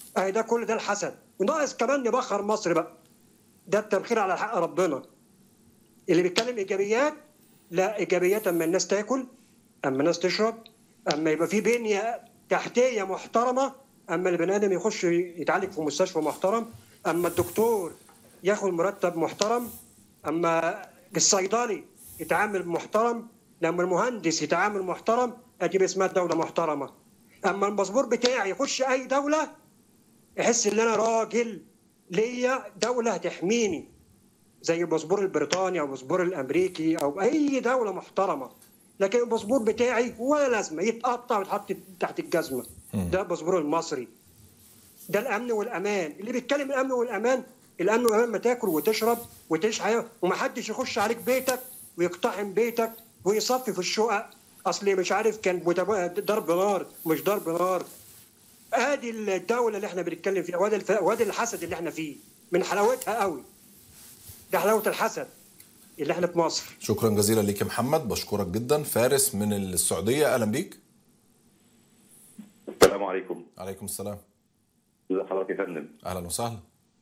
Speaker 20: اهي ده كل ده الحسد وناقص كمان نبخر مصر بقى ده التبخير على حق ربنا اللي بيتكلم ايجابيات لا ايجابيات اما الناس تاكل اما الناس تشرب اما يبقى في بنيه تحتيه محترمه اما البني ادم يخش يتعالج في مستشفى محترم اما الدكتور ياخد مرتب محترم اما الصيدلي يتعامل محترم لما المهندس يتعامل محترم ادي اسمها دوله محترمه اما الباسبور بتاعي يخش اي دوله يحس ان انا راجل ليا دوله هتحميني زي الباسبور البريطاني او الباسبور الامريكي او اي دوله محترمه لكن الباسبور بتاعي ولا لازمه يتقطع ويتحط تحت الجزمه ده الباسبور المصري ده الامن والامان اللي بيتكلم الامن والامان الامن والامان ما تاكل وتشرب وتعيش حياه ومحدش يخش عليك بيتك ويقتحم بيتك ويصفي في الشقق اصل مش عارف كان متب- ضرب نار مش ضرب نار ادي الدوله اللي احنا بنتكلم فيها وادي الف... وادي الحسد اللي احنا فيه من حلاوتها قوي ده حلاوه الحسد اللي احنا في مصر
Speaker 1: شكرا جزيلا ليك يا محمد بشكرك جدا فارس من السعوديه اهلا بيك
Speaker 21: السلام عليكم
Speaker 1: عليكم السلام
Speaker 21: ازي حضرتك يا فندم
Speaker 1: اهلا وسهلا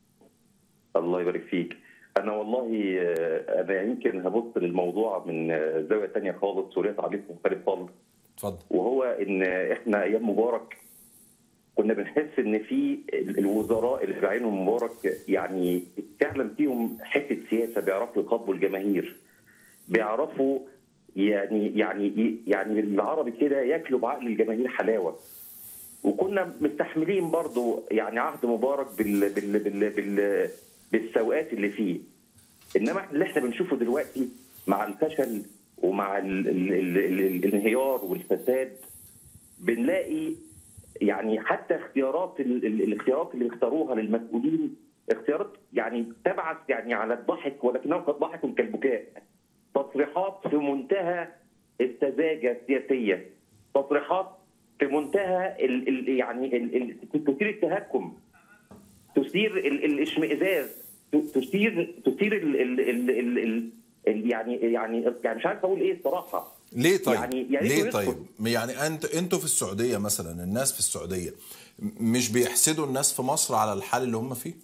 Speaker 21: الله يبارك فيك انا والله آه، انا يمكن هبص للموضوع من آه، زاويه تانية خالص وليها تعليق مختلف خالص
Speaker 1: اتفضل
Speaker 21: وهو ان احنا ايام مبارك كنا بنحس ان في ال- الوزراء اللي بعينهم مبارك يعني فعلا فيهم حته سياسه بيعرفوا يخاطبوا الجماهير بيعرفوا يعني يعني يعني بالعربي كده ياكلوا بعقل الجماهير حلاوه وكنا مستحملين برضو يعني عهد مبارك بال بال بال بال بالسوءات اللي فيه انما إحنا اللي احنا بنشوفه دلوقتي مع الفشل ومع ال ال ال ال الانهيار والفساد بنلاقي يعني حتى اختيارات ال- ال- الاختيارات اللي اختاروها للمسؤولين اختيارات يعني تبعث يعني على الضحك ولكنها قد ضحك كالبكاء تصريحات في منتهى السذاجه السياسيه تصريحات في منتهى ال ال يعني ال ال تثير التهكم تثير ال- الاشمئزاز ت- تثير تثير ال ال ال ال ال ال يعني يعني يعني مش عارف اقول ايه الصراحه
Speaker 1: ليه طيب
Speaker 21: يعني يا ريت
Speaker 1: ليه
Speaker 21: يسكت.
Speaker 1: طيب يعني انت انتوا في السعوديه مثلا الناس في السعوديه م- مش بيحسدوا الناس في مصر على الحال اللي هم فيه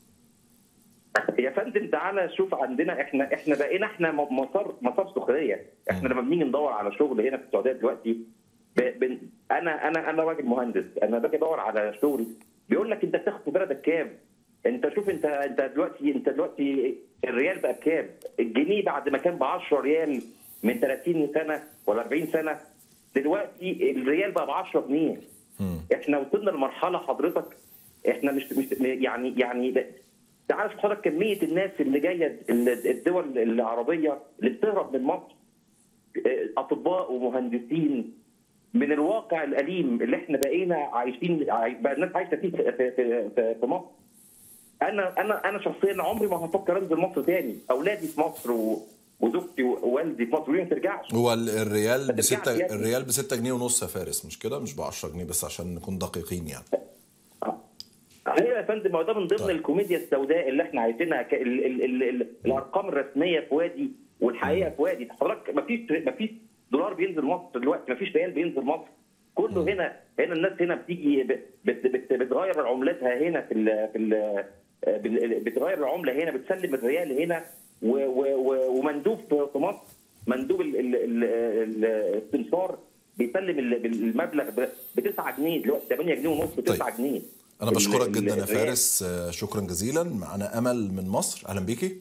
Speaker 21: يا فندم تعالى شوف عندنا احنا احنا بقينا احنا م- مسار مسار سخريه احنا لما بنيجي ندور على شغل هنا في السعوديه دلوقتي ب... ب... انا انا انا راجل مهندس انا باجي ادور على شغل بيقول لك انت بتاخد في بلدك كام انت شوف انت انت دلوقتي انت دلوقتي الريال بقى بكام الجنيه بعد ما كان ب 10 ريال من 30 سنه ولا 40 سنه دلوقتي الريال بقى ب 10 جنيه احنا وصلنا لمرحله حضرتك احنا مش مش يعني يعني ب- تعال شوف حضرتك كميه الناس اللي جايه ال- الدول العربيه اللي بتهرب من مصر اه، اطباء ومهندسين من الواقع الاليم اللي احنا بقينا عايشين عاي- بقى الناس عايشه فيه في, في, في, في, في مصر انا انا انا شخصيا عمري ما هفكر انزل مصر تاني اولادي في مصر و وزوجتي ووالدي في مصر وليه ما ترجعش
Speaker 1: هو ال- الريال
Speaker 21: ما ترجعش
Speaker 1: بستة
Speaker 21: يعني.
Speaker 1: الريال ب 6 جنيه ونص يا فارس مش كده مش ب 10 جنيه بس عشان نكون دقيقين يعني
Speaker 21: ايوه يا فندم ما هو ده من ضمن الكوميديا السوداء اللي احنا عايشينها ك- ال ال ال ال الارقام الرسميه في وادي والحقيقه في وادي حضرتك ما فيش ما فيش دولار بينزل مصر دلوقتي ما فيش ريال بينزل مصر كله هنا هنا الناس هنا بتيجي ب- بت بت بتغير عملتها هنا في ال في ال بال- بتغير العمله هنا بتسلم الريال هنا و و و ومندوب في في مصر مندوب ال- ال- ال- ال- السمسار بيسلم ال- المبلغ ب 9 جنيه دلوقتي 8 جنيه ونص 9 جنيه
Speaker 1: انا
Speaker 21: ال-
Speaker 1: بشكرك
Speaker 21: ال-
Speaker 1: جدا يا
Speaker 21: الريال.
Speaker 1: فارس آه، شكرا جزيلا معنا امل من مصر اهلا بيكي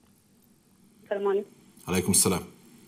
Speaker 22: السلام عليكم
Speaker 1: عليكم السلام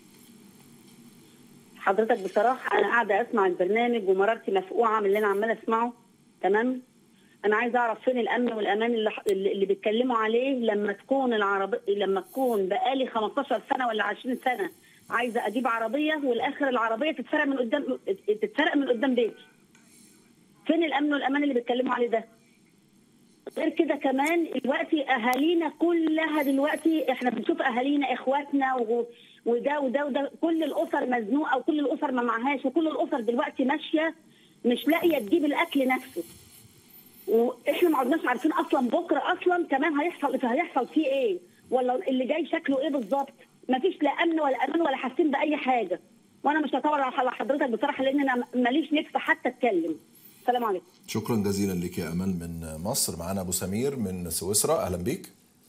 Speaker 22: حضرتك بصراحة أنا قاعدة أسمع البرنامج ومرارتي مفقوعة من اللي أنا عمالة أسمعه تمام أنا عايزة أعرف فين الأمن والأمان اللي, اللي بيتكلموا عليه لما تكون العربية لما تكون بقالي 15 سنة ولا 20 سنة عايزة أجيب عربية والآخر العربية تتسرق من قدام تتسرق من قدام بيتي فين الأمن والأمان اللي بيتكلموا عليه ده؟ غير كده كمان دلوقتي اهالينا كلها دلوقتي احنا بنشوف اهالينا اخواتنا و- وده وده وده كل الاسر مزنوقه وكل الاسر ما معهاش وكل الاسر دلوقتي ماشيه مش لاقيه تجيب الاكل نفسه واحنا ما عدناش عارفين اصلا بكره اصلا كمان هيحصل هيحصل فيه ايه ولا اللي جاي شكله ايه بالظبط مفيش لا امن ولا امان ولا حاسين باي حاجه وانا مش هطول على حضرتك بصراحه لان انا ماليش نفس حتى اتكلم السلام عليكم
Speaker 1: شكرا جزيلا لك يا امل من مصر معانا ابو سمير من سويسرا اهلا بيك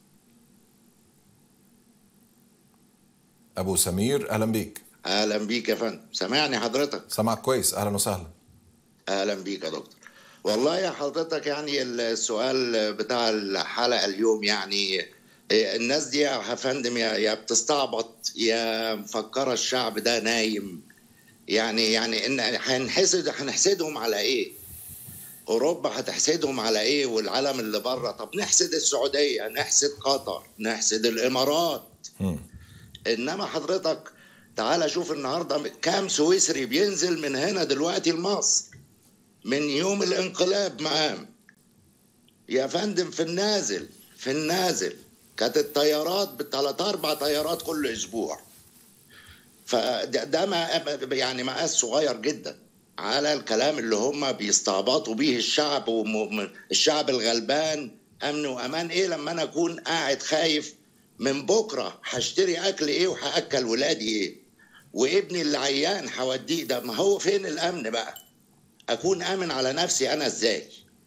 Speaker 1: ابو سمير اهلا بيك
Speaker 2: اهلا بيك يا فندم سامعني حضرتك
Speaker 1: سامعك كويس اهلا وسهلا
Speaker 2: اهلا بيك يا دكتور والله يا حضرتك يعني السؤال بتاع الحلقه اليوم يعني الناس دي يا فندم يا يا بتستعبط يا مفكره الشعب ده نايم يعني يعني ان هنحسد هنحسدهم على ايه؟ اوروبا هتحسدهم على ايه والعالم اللي بره طب نحسد السعوديه نحسد قطر نحسد الامارات انما حضرتك تعال شوف النهارده كام سويسري بينزل من هنا دلوقتي لمصر من يوم الانقلاب مقام يا فندم في النازل في النازل كانت الطيارات بثلاث اربع طيارات كل اسبوع فده ده ما يعني مقاس صغير جدا على الكلام اللي هم بيستعبطوا بيه الشعب والشعب الغلبان امن وامان ايه لما انا اكون قاعد خايف من بكره هشتري اكل ايه وهاكل ولادي ايه وابني اللي عيان هوديه ده ما هو فين الامن بقى اكون امن على نفسي انا ازاي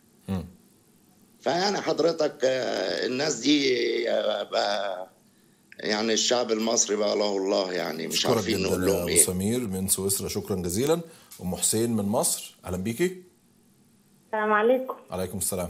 Speaker 2: فانا حضرتك آه، الناس دي آه، بقى يعني الشعب المصري بقى له الله يعني مش
Speaker 1: اشكرك
Speaker 2: عارفين
Speaker 1: جدا
Speaker 2: نقول
Speaker 1: يا
Speaker 2: لهم
Speaker 1: ابو
Speaker 2: ايه
Speaker 1: سمير من سويسرا شكرا جزيلا ام حسين من مصر اهلا بيكي
Speaker 4: السلام عليكم
Speaker 1: عليكم السلام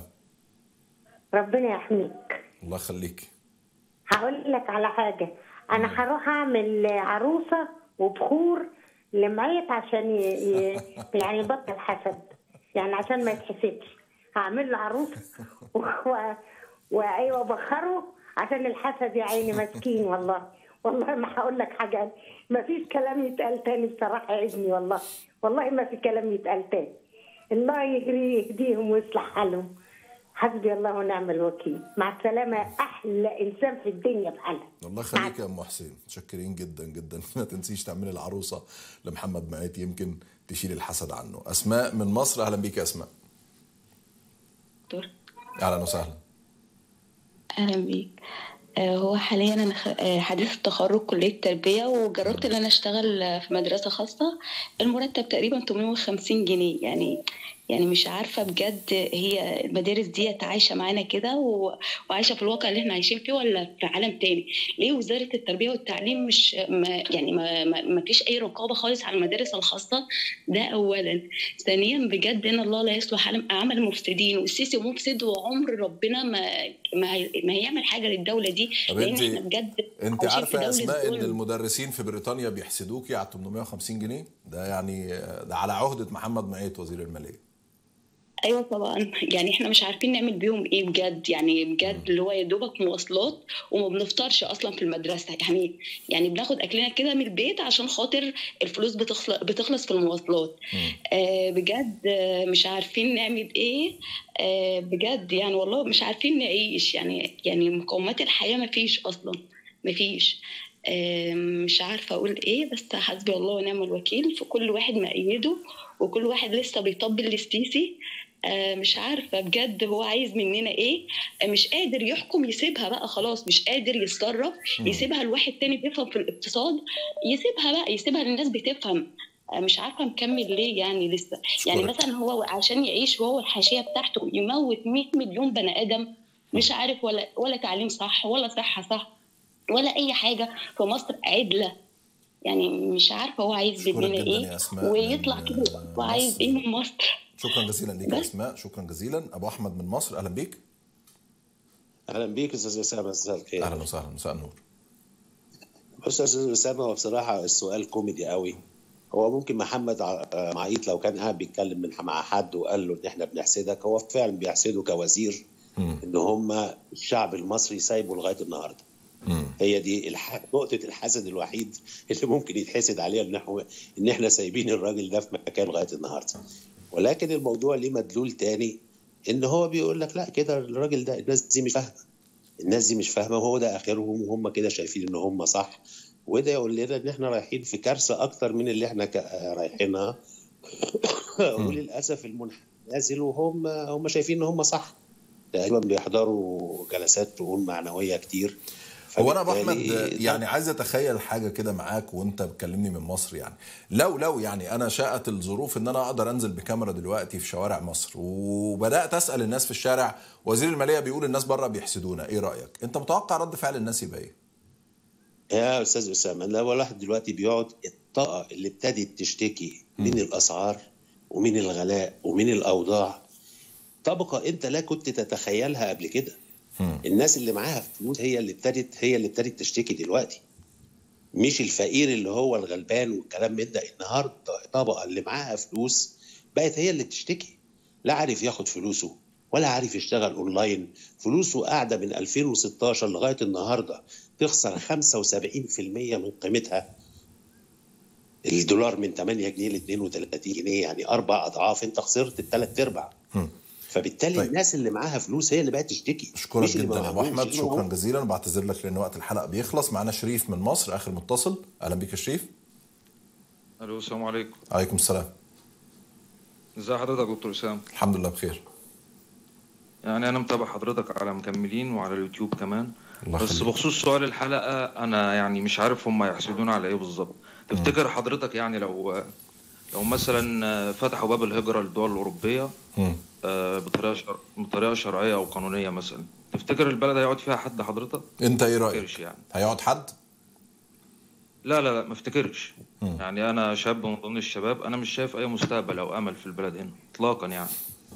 Speaker 4: ربنا يحميك
Speaker 1: الله يخليك
Speaker 4: هقول لك على حاجة أنا هروح أعمل عروسة وبخور لمعيط عشان ي... ي... يعني يبطل حسد يعني عشان ما يتحسدش هعمل له عروسة و... و... وأيوة بخره عشان الحسد يا عيني مسكين والله والله ما هقول لك حاجة ما فيش كلام يتقال تاني بصراحة يا ابني والله والله ما في كلام يتقال تاني الله يهدي يهديهم ويصلح حالهم حسبي الله ونعم الوكيل مع السلامة أحلى إنسان في الدنيا بحالها
Speaker 1: الله يخليك يا ام حسين متشكرين جدا جدا ما تنسيش تعملي العروسه لمحمد معيط يمكن تشيل الحسد عنه اسماء من مصر اهلا بيك يا اسماء
Speaker 23: دكتور
Speaker 1: اهلا وسهلا
Speaker 23: اهلا بيك آه، هو حاليا انا خ- آه، حديث التخرج كليه تربيه وجربت ان انا اشتغل آه، في مدرسه خاصه المرتب تقريبا 850 جنيه يعني يعني مش عارفه بجد هي المدارس دي عايشه معانا كده و- وعايشه في الواقع اللي احنا عايشين فيه ولا في عالم تاني ليه وزاره التربيه والتعليم مش ما يعني ما, ما, ما فيش اي رقابه خالص على المدارس الخاصه ده اولا ثانيا بجد ان الله لا يصلح عالم- عمل المفسدين والسيسي مفسد وعمر ربنا ما ما, هي- ما هيعمل حاجه للدوله دي
Speaker 1: طب
Speaker 23: لان
Speaker 1: انت
Speaker 23: احنا بجد
Speaker 1: انت
Speaker 23: عايشين
Speaker 1: عارفه يا
Speaker 23: في دولة
Speaker 1: اسماء ان
Speaker 23: ظلم.
Speaker 1: المدرسين في بريطانيا بيحسدوكي على 850 جنيه ده يعني ده على عهده محمد معيط وزير الماليه
Speaker 23: ايوه طبعا يعني احنا مش عارفين نعمل بيهم ايه بجد يعني بجد اللي هو يا دوبك مواصلات وما بنفطرش اصلا في المدرسه يعني يعني بناخد اكلنا كده من البيت عشان خاطر الفلوس بتخلص بتخلص في المواصلات آه بجد آه مش عارفين نعمل ايه آه بجد يعني والله مش عارفين نعيش يعني يعني مقومات الحياه ما فيش اصلا ما فيش آه مش عارفه اقول ايه بس حسبي الله ونعم الوكيل في كل واحد مأيده وكل واحد لسه بيطبل للسيسي آه، مش عارفه بجد هو عايز مننا ايه آه، مش قادر يحكم يسيبها بقى خلاص مش قادر يتصرف
Speaker 24: مم.
Speaker 23: يسيبها لواحد تاني بيفهم في الاقتصاد يسيبها بقى يسيبها للناس بتفهم آه، مش عارفه مكمل ليه يعني لسه يعني
Speaker 24: أشكرك.
Speaker 23: مثلا هو عشان يعيش هو والحاشيه بتاعته يموت 100 مليون بني ادم مش عارف ولا ولا تعليم صح ولا صحه صح ولا اي حاجه في مصر عدله يعني مش عارفه هو عايز
Speaker 1: أشكرك
Speaker 23: مننا
Speaker 1: جدا يا
Speaker 23: ايه
Speaker 1: أسماء
Speaker 23: ويطلع
Speaker 1: من،
Speaker 23: كده
Speaker 1: آه،
Speaker 23: وعايز
Speaker 1: مصر.
Speaker 23: ايه من مصر
Speaker 1: شكرا جزيلا ليك يا
Speaker 23: بس.
Speaker 1: اسماء شكرا جزيلا ابو احمد من مصر اهلا بيك
Speaker 25: اهلا بيك استاذ اسامه مساء الخير
Speaker 1: اهلا وسهلا مساء النور
Speaker 25: بص يا استاذ اسامه هو بصراحه السؤال كوميدي قوي هو ممكن محمد ع- آه، معيط لو كان قاعد بيتكلم من مع حد وقال له ان احنا بنحسدك هو فعلا بيحسده كوزير ان هم الشعب المصري سايبه لغايه النهارده هي دي الح... نقطه الحسد الوحيد اللي ممكن يتحسد عليها ان احنا ان احنا سايبين الراجل ده في مكان لغايه النهارده ولكن الموضوع ليه مدلول تاني ان هو بيقول لك لا كده الراجل ده الناس دي مش فاهمه الناس دي مش فاهمه وهو ده اخرهم وهم كده شايفين ان هم صح وده يقول لنا ان احنا رايحين في كارثه اكتر من اللي احنا ك- رايحينها وللاسف المنحنى نازل وهم هم شايفين ان هم صح تقريبا بيحضروا جلسات شؤون معنويه كتير
Speaker 1: هو انا ابو احمد
Speaker 25: فبالتالي
Speaker 1: يعني عايز اتخيل حاجه كده معاك وانت بتكلمني من مصر يعني لو لو يعني انا شاءت الظروف ان انا اقدر انزل بكاميرا دلوقتي في شوارع مصر وبدات اسال الناس في الشارع وزير الماليه بيقول الناس بره بيحسدونا ايه رايك انت متوقع رد فعل الناس يبقى ايه
Speaker 25: يا استاذ اسامه لو الواحد دلوقتي بيقعد الطاقه اللي ابتدت تشتكي من الاسعار ومن الغلاء ومن الاوضاع طبقه انت لا كنت تتخيلها قبل كده الناس اللي معاها فلوس هي اللي ابتدت هي اللي ابتدت تشتكي دلوقتي مش الفقير اللي هو الغلبان والكلام من ده النهارده الطبقه اللي معاها فلوس بقت هي اللي بتشتكي لا عارف ياخد فلوسه ولا عارف يشتغل اونلاين فلوسه قاعده من 2016 لغايه النهارده تخسر 75% من قيمتها الدولار من 8 جنيه ل 32 جنيه يعني اربع اضعاف انت خسرت الثلاث ارباع فبالتالي طيب. الناس اللي معاها فلوس هي اللي بقت تشتكي
Speaker 1: اشكرك
Speaker 25: مش اللي
Speaker 1: جدا يا ابو
Speaker 25: معهوش.
Speaker 1: احمد شكرا جزيلا بعتذر لك لان وقت الحلقه بيخلص معانا شريف من مصر اخر متصل اهلا بيك يا شريف
Speaker 3: الو السلام عليكم
Speaker 1: عليكم السلام
Speaker 3: ازي حضرتك يا دكتور اسامه
Speaker 1: الحمد لله بخير
Speaker 3: يعني انا متابع حضرتك على مكملين وعلى اليوتيوب كمان
Speaker 1: الله
Speaker 3: بس
Speaker 1: يخليك.
Speaker 3: بخصوص سؤال الحلقه انا يعني مش عارف هم يحسدونا على ايه بالظبط تفتكر حضرتك يعني لو لو مثلا فتحوا باب الهجره للدول الاوروبيه
Speaker 1: مم.
Speaker 3: آه، بطريقه شر... بطريقه شرعيه او قانونيه مثلا تفتكر البلد هيقعد فيها حد حضرتك
Speaker 1: انت ايه
Speaker 3: ما
Speaker 1: رايك
Speaker 3: افتكرش يعني
Speaker 1: هيقعد حد
Speaker 3: لا لا لا ما افتكرش
Speaker 1: مم.
Speaker 3: يعني انا شاب من ضمن الشباب انا مش شايف اي مستقبل او امل في البلد هنا اطلاقا يعني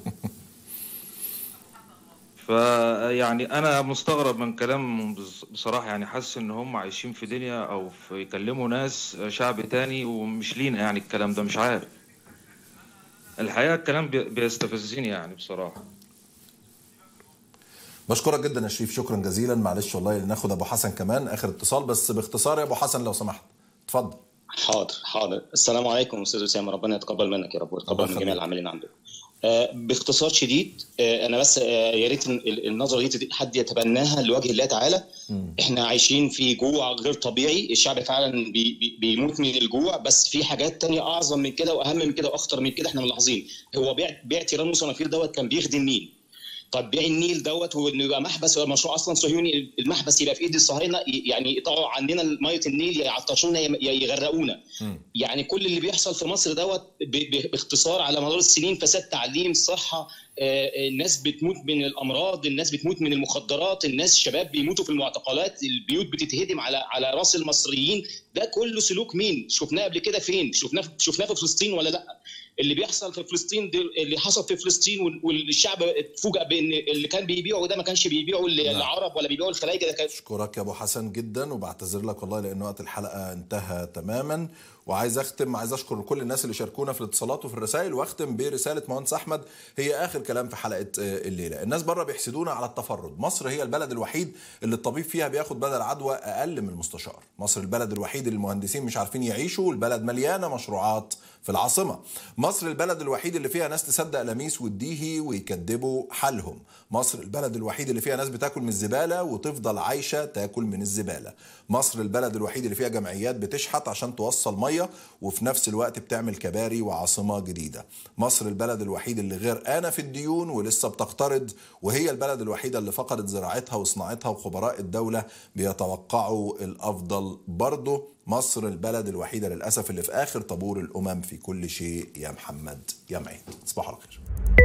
Speaker 3: فيعني انا مستغرب من كلام بص- بصراحه يعني حاسس ان هم عايشين في دنيا او في يكلموا ناس شعب تاني ومش لينا يعني الكلام ده مش عارف الحقيقه الكلام بي- بيستفزني يعني بصراحه
Speaker 1: بشكرك جدا يا شريف شكرا جزيلا معلش والله ناخد ابو حسن كمان اخر اتصال بس باختصار يا ابو حسن لو سمحت اتفضل
Speaker 5: حاضر حاضر السلام عليكم استاذ اسامه ربنا يتقبل منك يا رب ويتقبل من جميع العاملين عندك آه، باختصار شديد آه، انا بس آه، يا ريت ال- النظره دي حد يتبناها لوجه الله تعالى احنا عايشين في جوع غير طبيعي الشعب فعلا بي بي بيموت من الجوع بس في حاجات تانية اعظم من كده واهم من كده واخطر من كده احنا ملاحظين هو بيع بيع تيران وصنافير دوت كان بيخدم النيل طب بيع النيل دوت وانه يبقى محبس هو مشروع اصلا صهيوني المحبس يبقى في ايد الصهاينه ي- يعني يقطعوا عننا ميه النيل يا يعطشونا يا يا يغرقونا يعني كل اللي بيحصل في مصر دوت ب- ب- باختصار على مدار السنين فساد تعليم صحه آه، الناس بتموت من الامراض الناس بتموت من المخدرات الناس شباب بيموتوا في المعتقلات البيوت بتتهدم على على راس المصريين ده كله سلوك مين شفناه قبل كده فين شفناه في- شفناه في فلسطين ولا لا اللي بيحصل في فلسطين دل- اللي حصل في فلسطين وال- والشعب اتفوجئ بان اللي كان بيبيعه ده ما كانش بيبيعه العرب ولا بيبيعه الخلايجه ده كان
Speaker 1: اشكرك يا ابو حسن جدا وبعتذر لك والله لان وقت الحلقه انتهى تماما وعايز اختم عايز اشكر كل الناس اللي شاركونا في الاتصالات وفي الرسائل واختم برساله مهندس احمد هي اخر كلام في حلقه آه، الليله الناس بره بيحسدونا على التفرد مصر هي البلد الوحيد اللي الطبيب فيها بياخد بدل عدوى اقل من المستشار مصر البلد الوحيد اللي المهندسين مش عارفين يعيشوا والبلد مليانه مشروعات في العاصمه مصر البلد الوحيد اللي فيها ناس تصدق لميس وتديهي ويكذبوا حالهم مصر البلد الوحيد اللي فيها ناس بتاكل من الزباله وتفضل عايشه تاكل من الزباله مصر البلد الوحيد اللي فيها جمعيات بتشحت عشان توصل ميه وفي نفس الوقت بتعمل كباري وعاصمه جديده مصر البلد الوحيد اللي غرقانه في الديون ولسه بتقترض وهي البلد الوحيده اللي فقدت زراعتها وصناعتها وخبراء الدوله بيتوقعوا الافضل برضه مصر البلد الوحيده للاسف اللي في اخر طابور الامم في كل شيء يا محمد يا معين تصبحوا على خير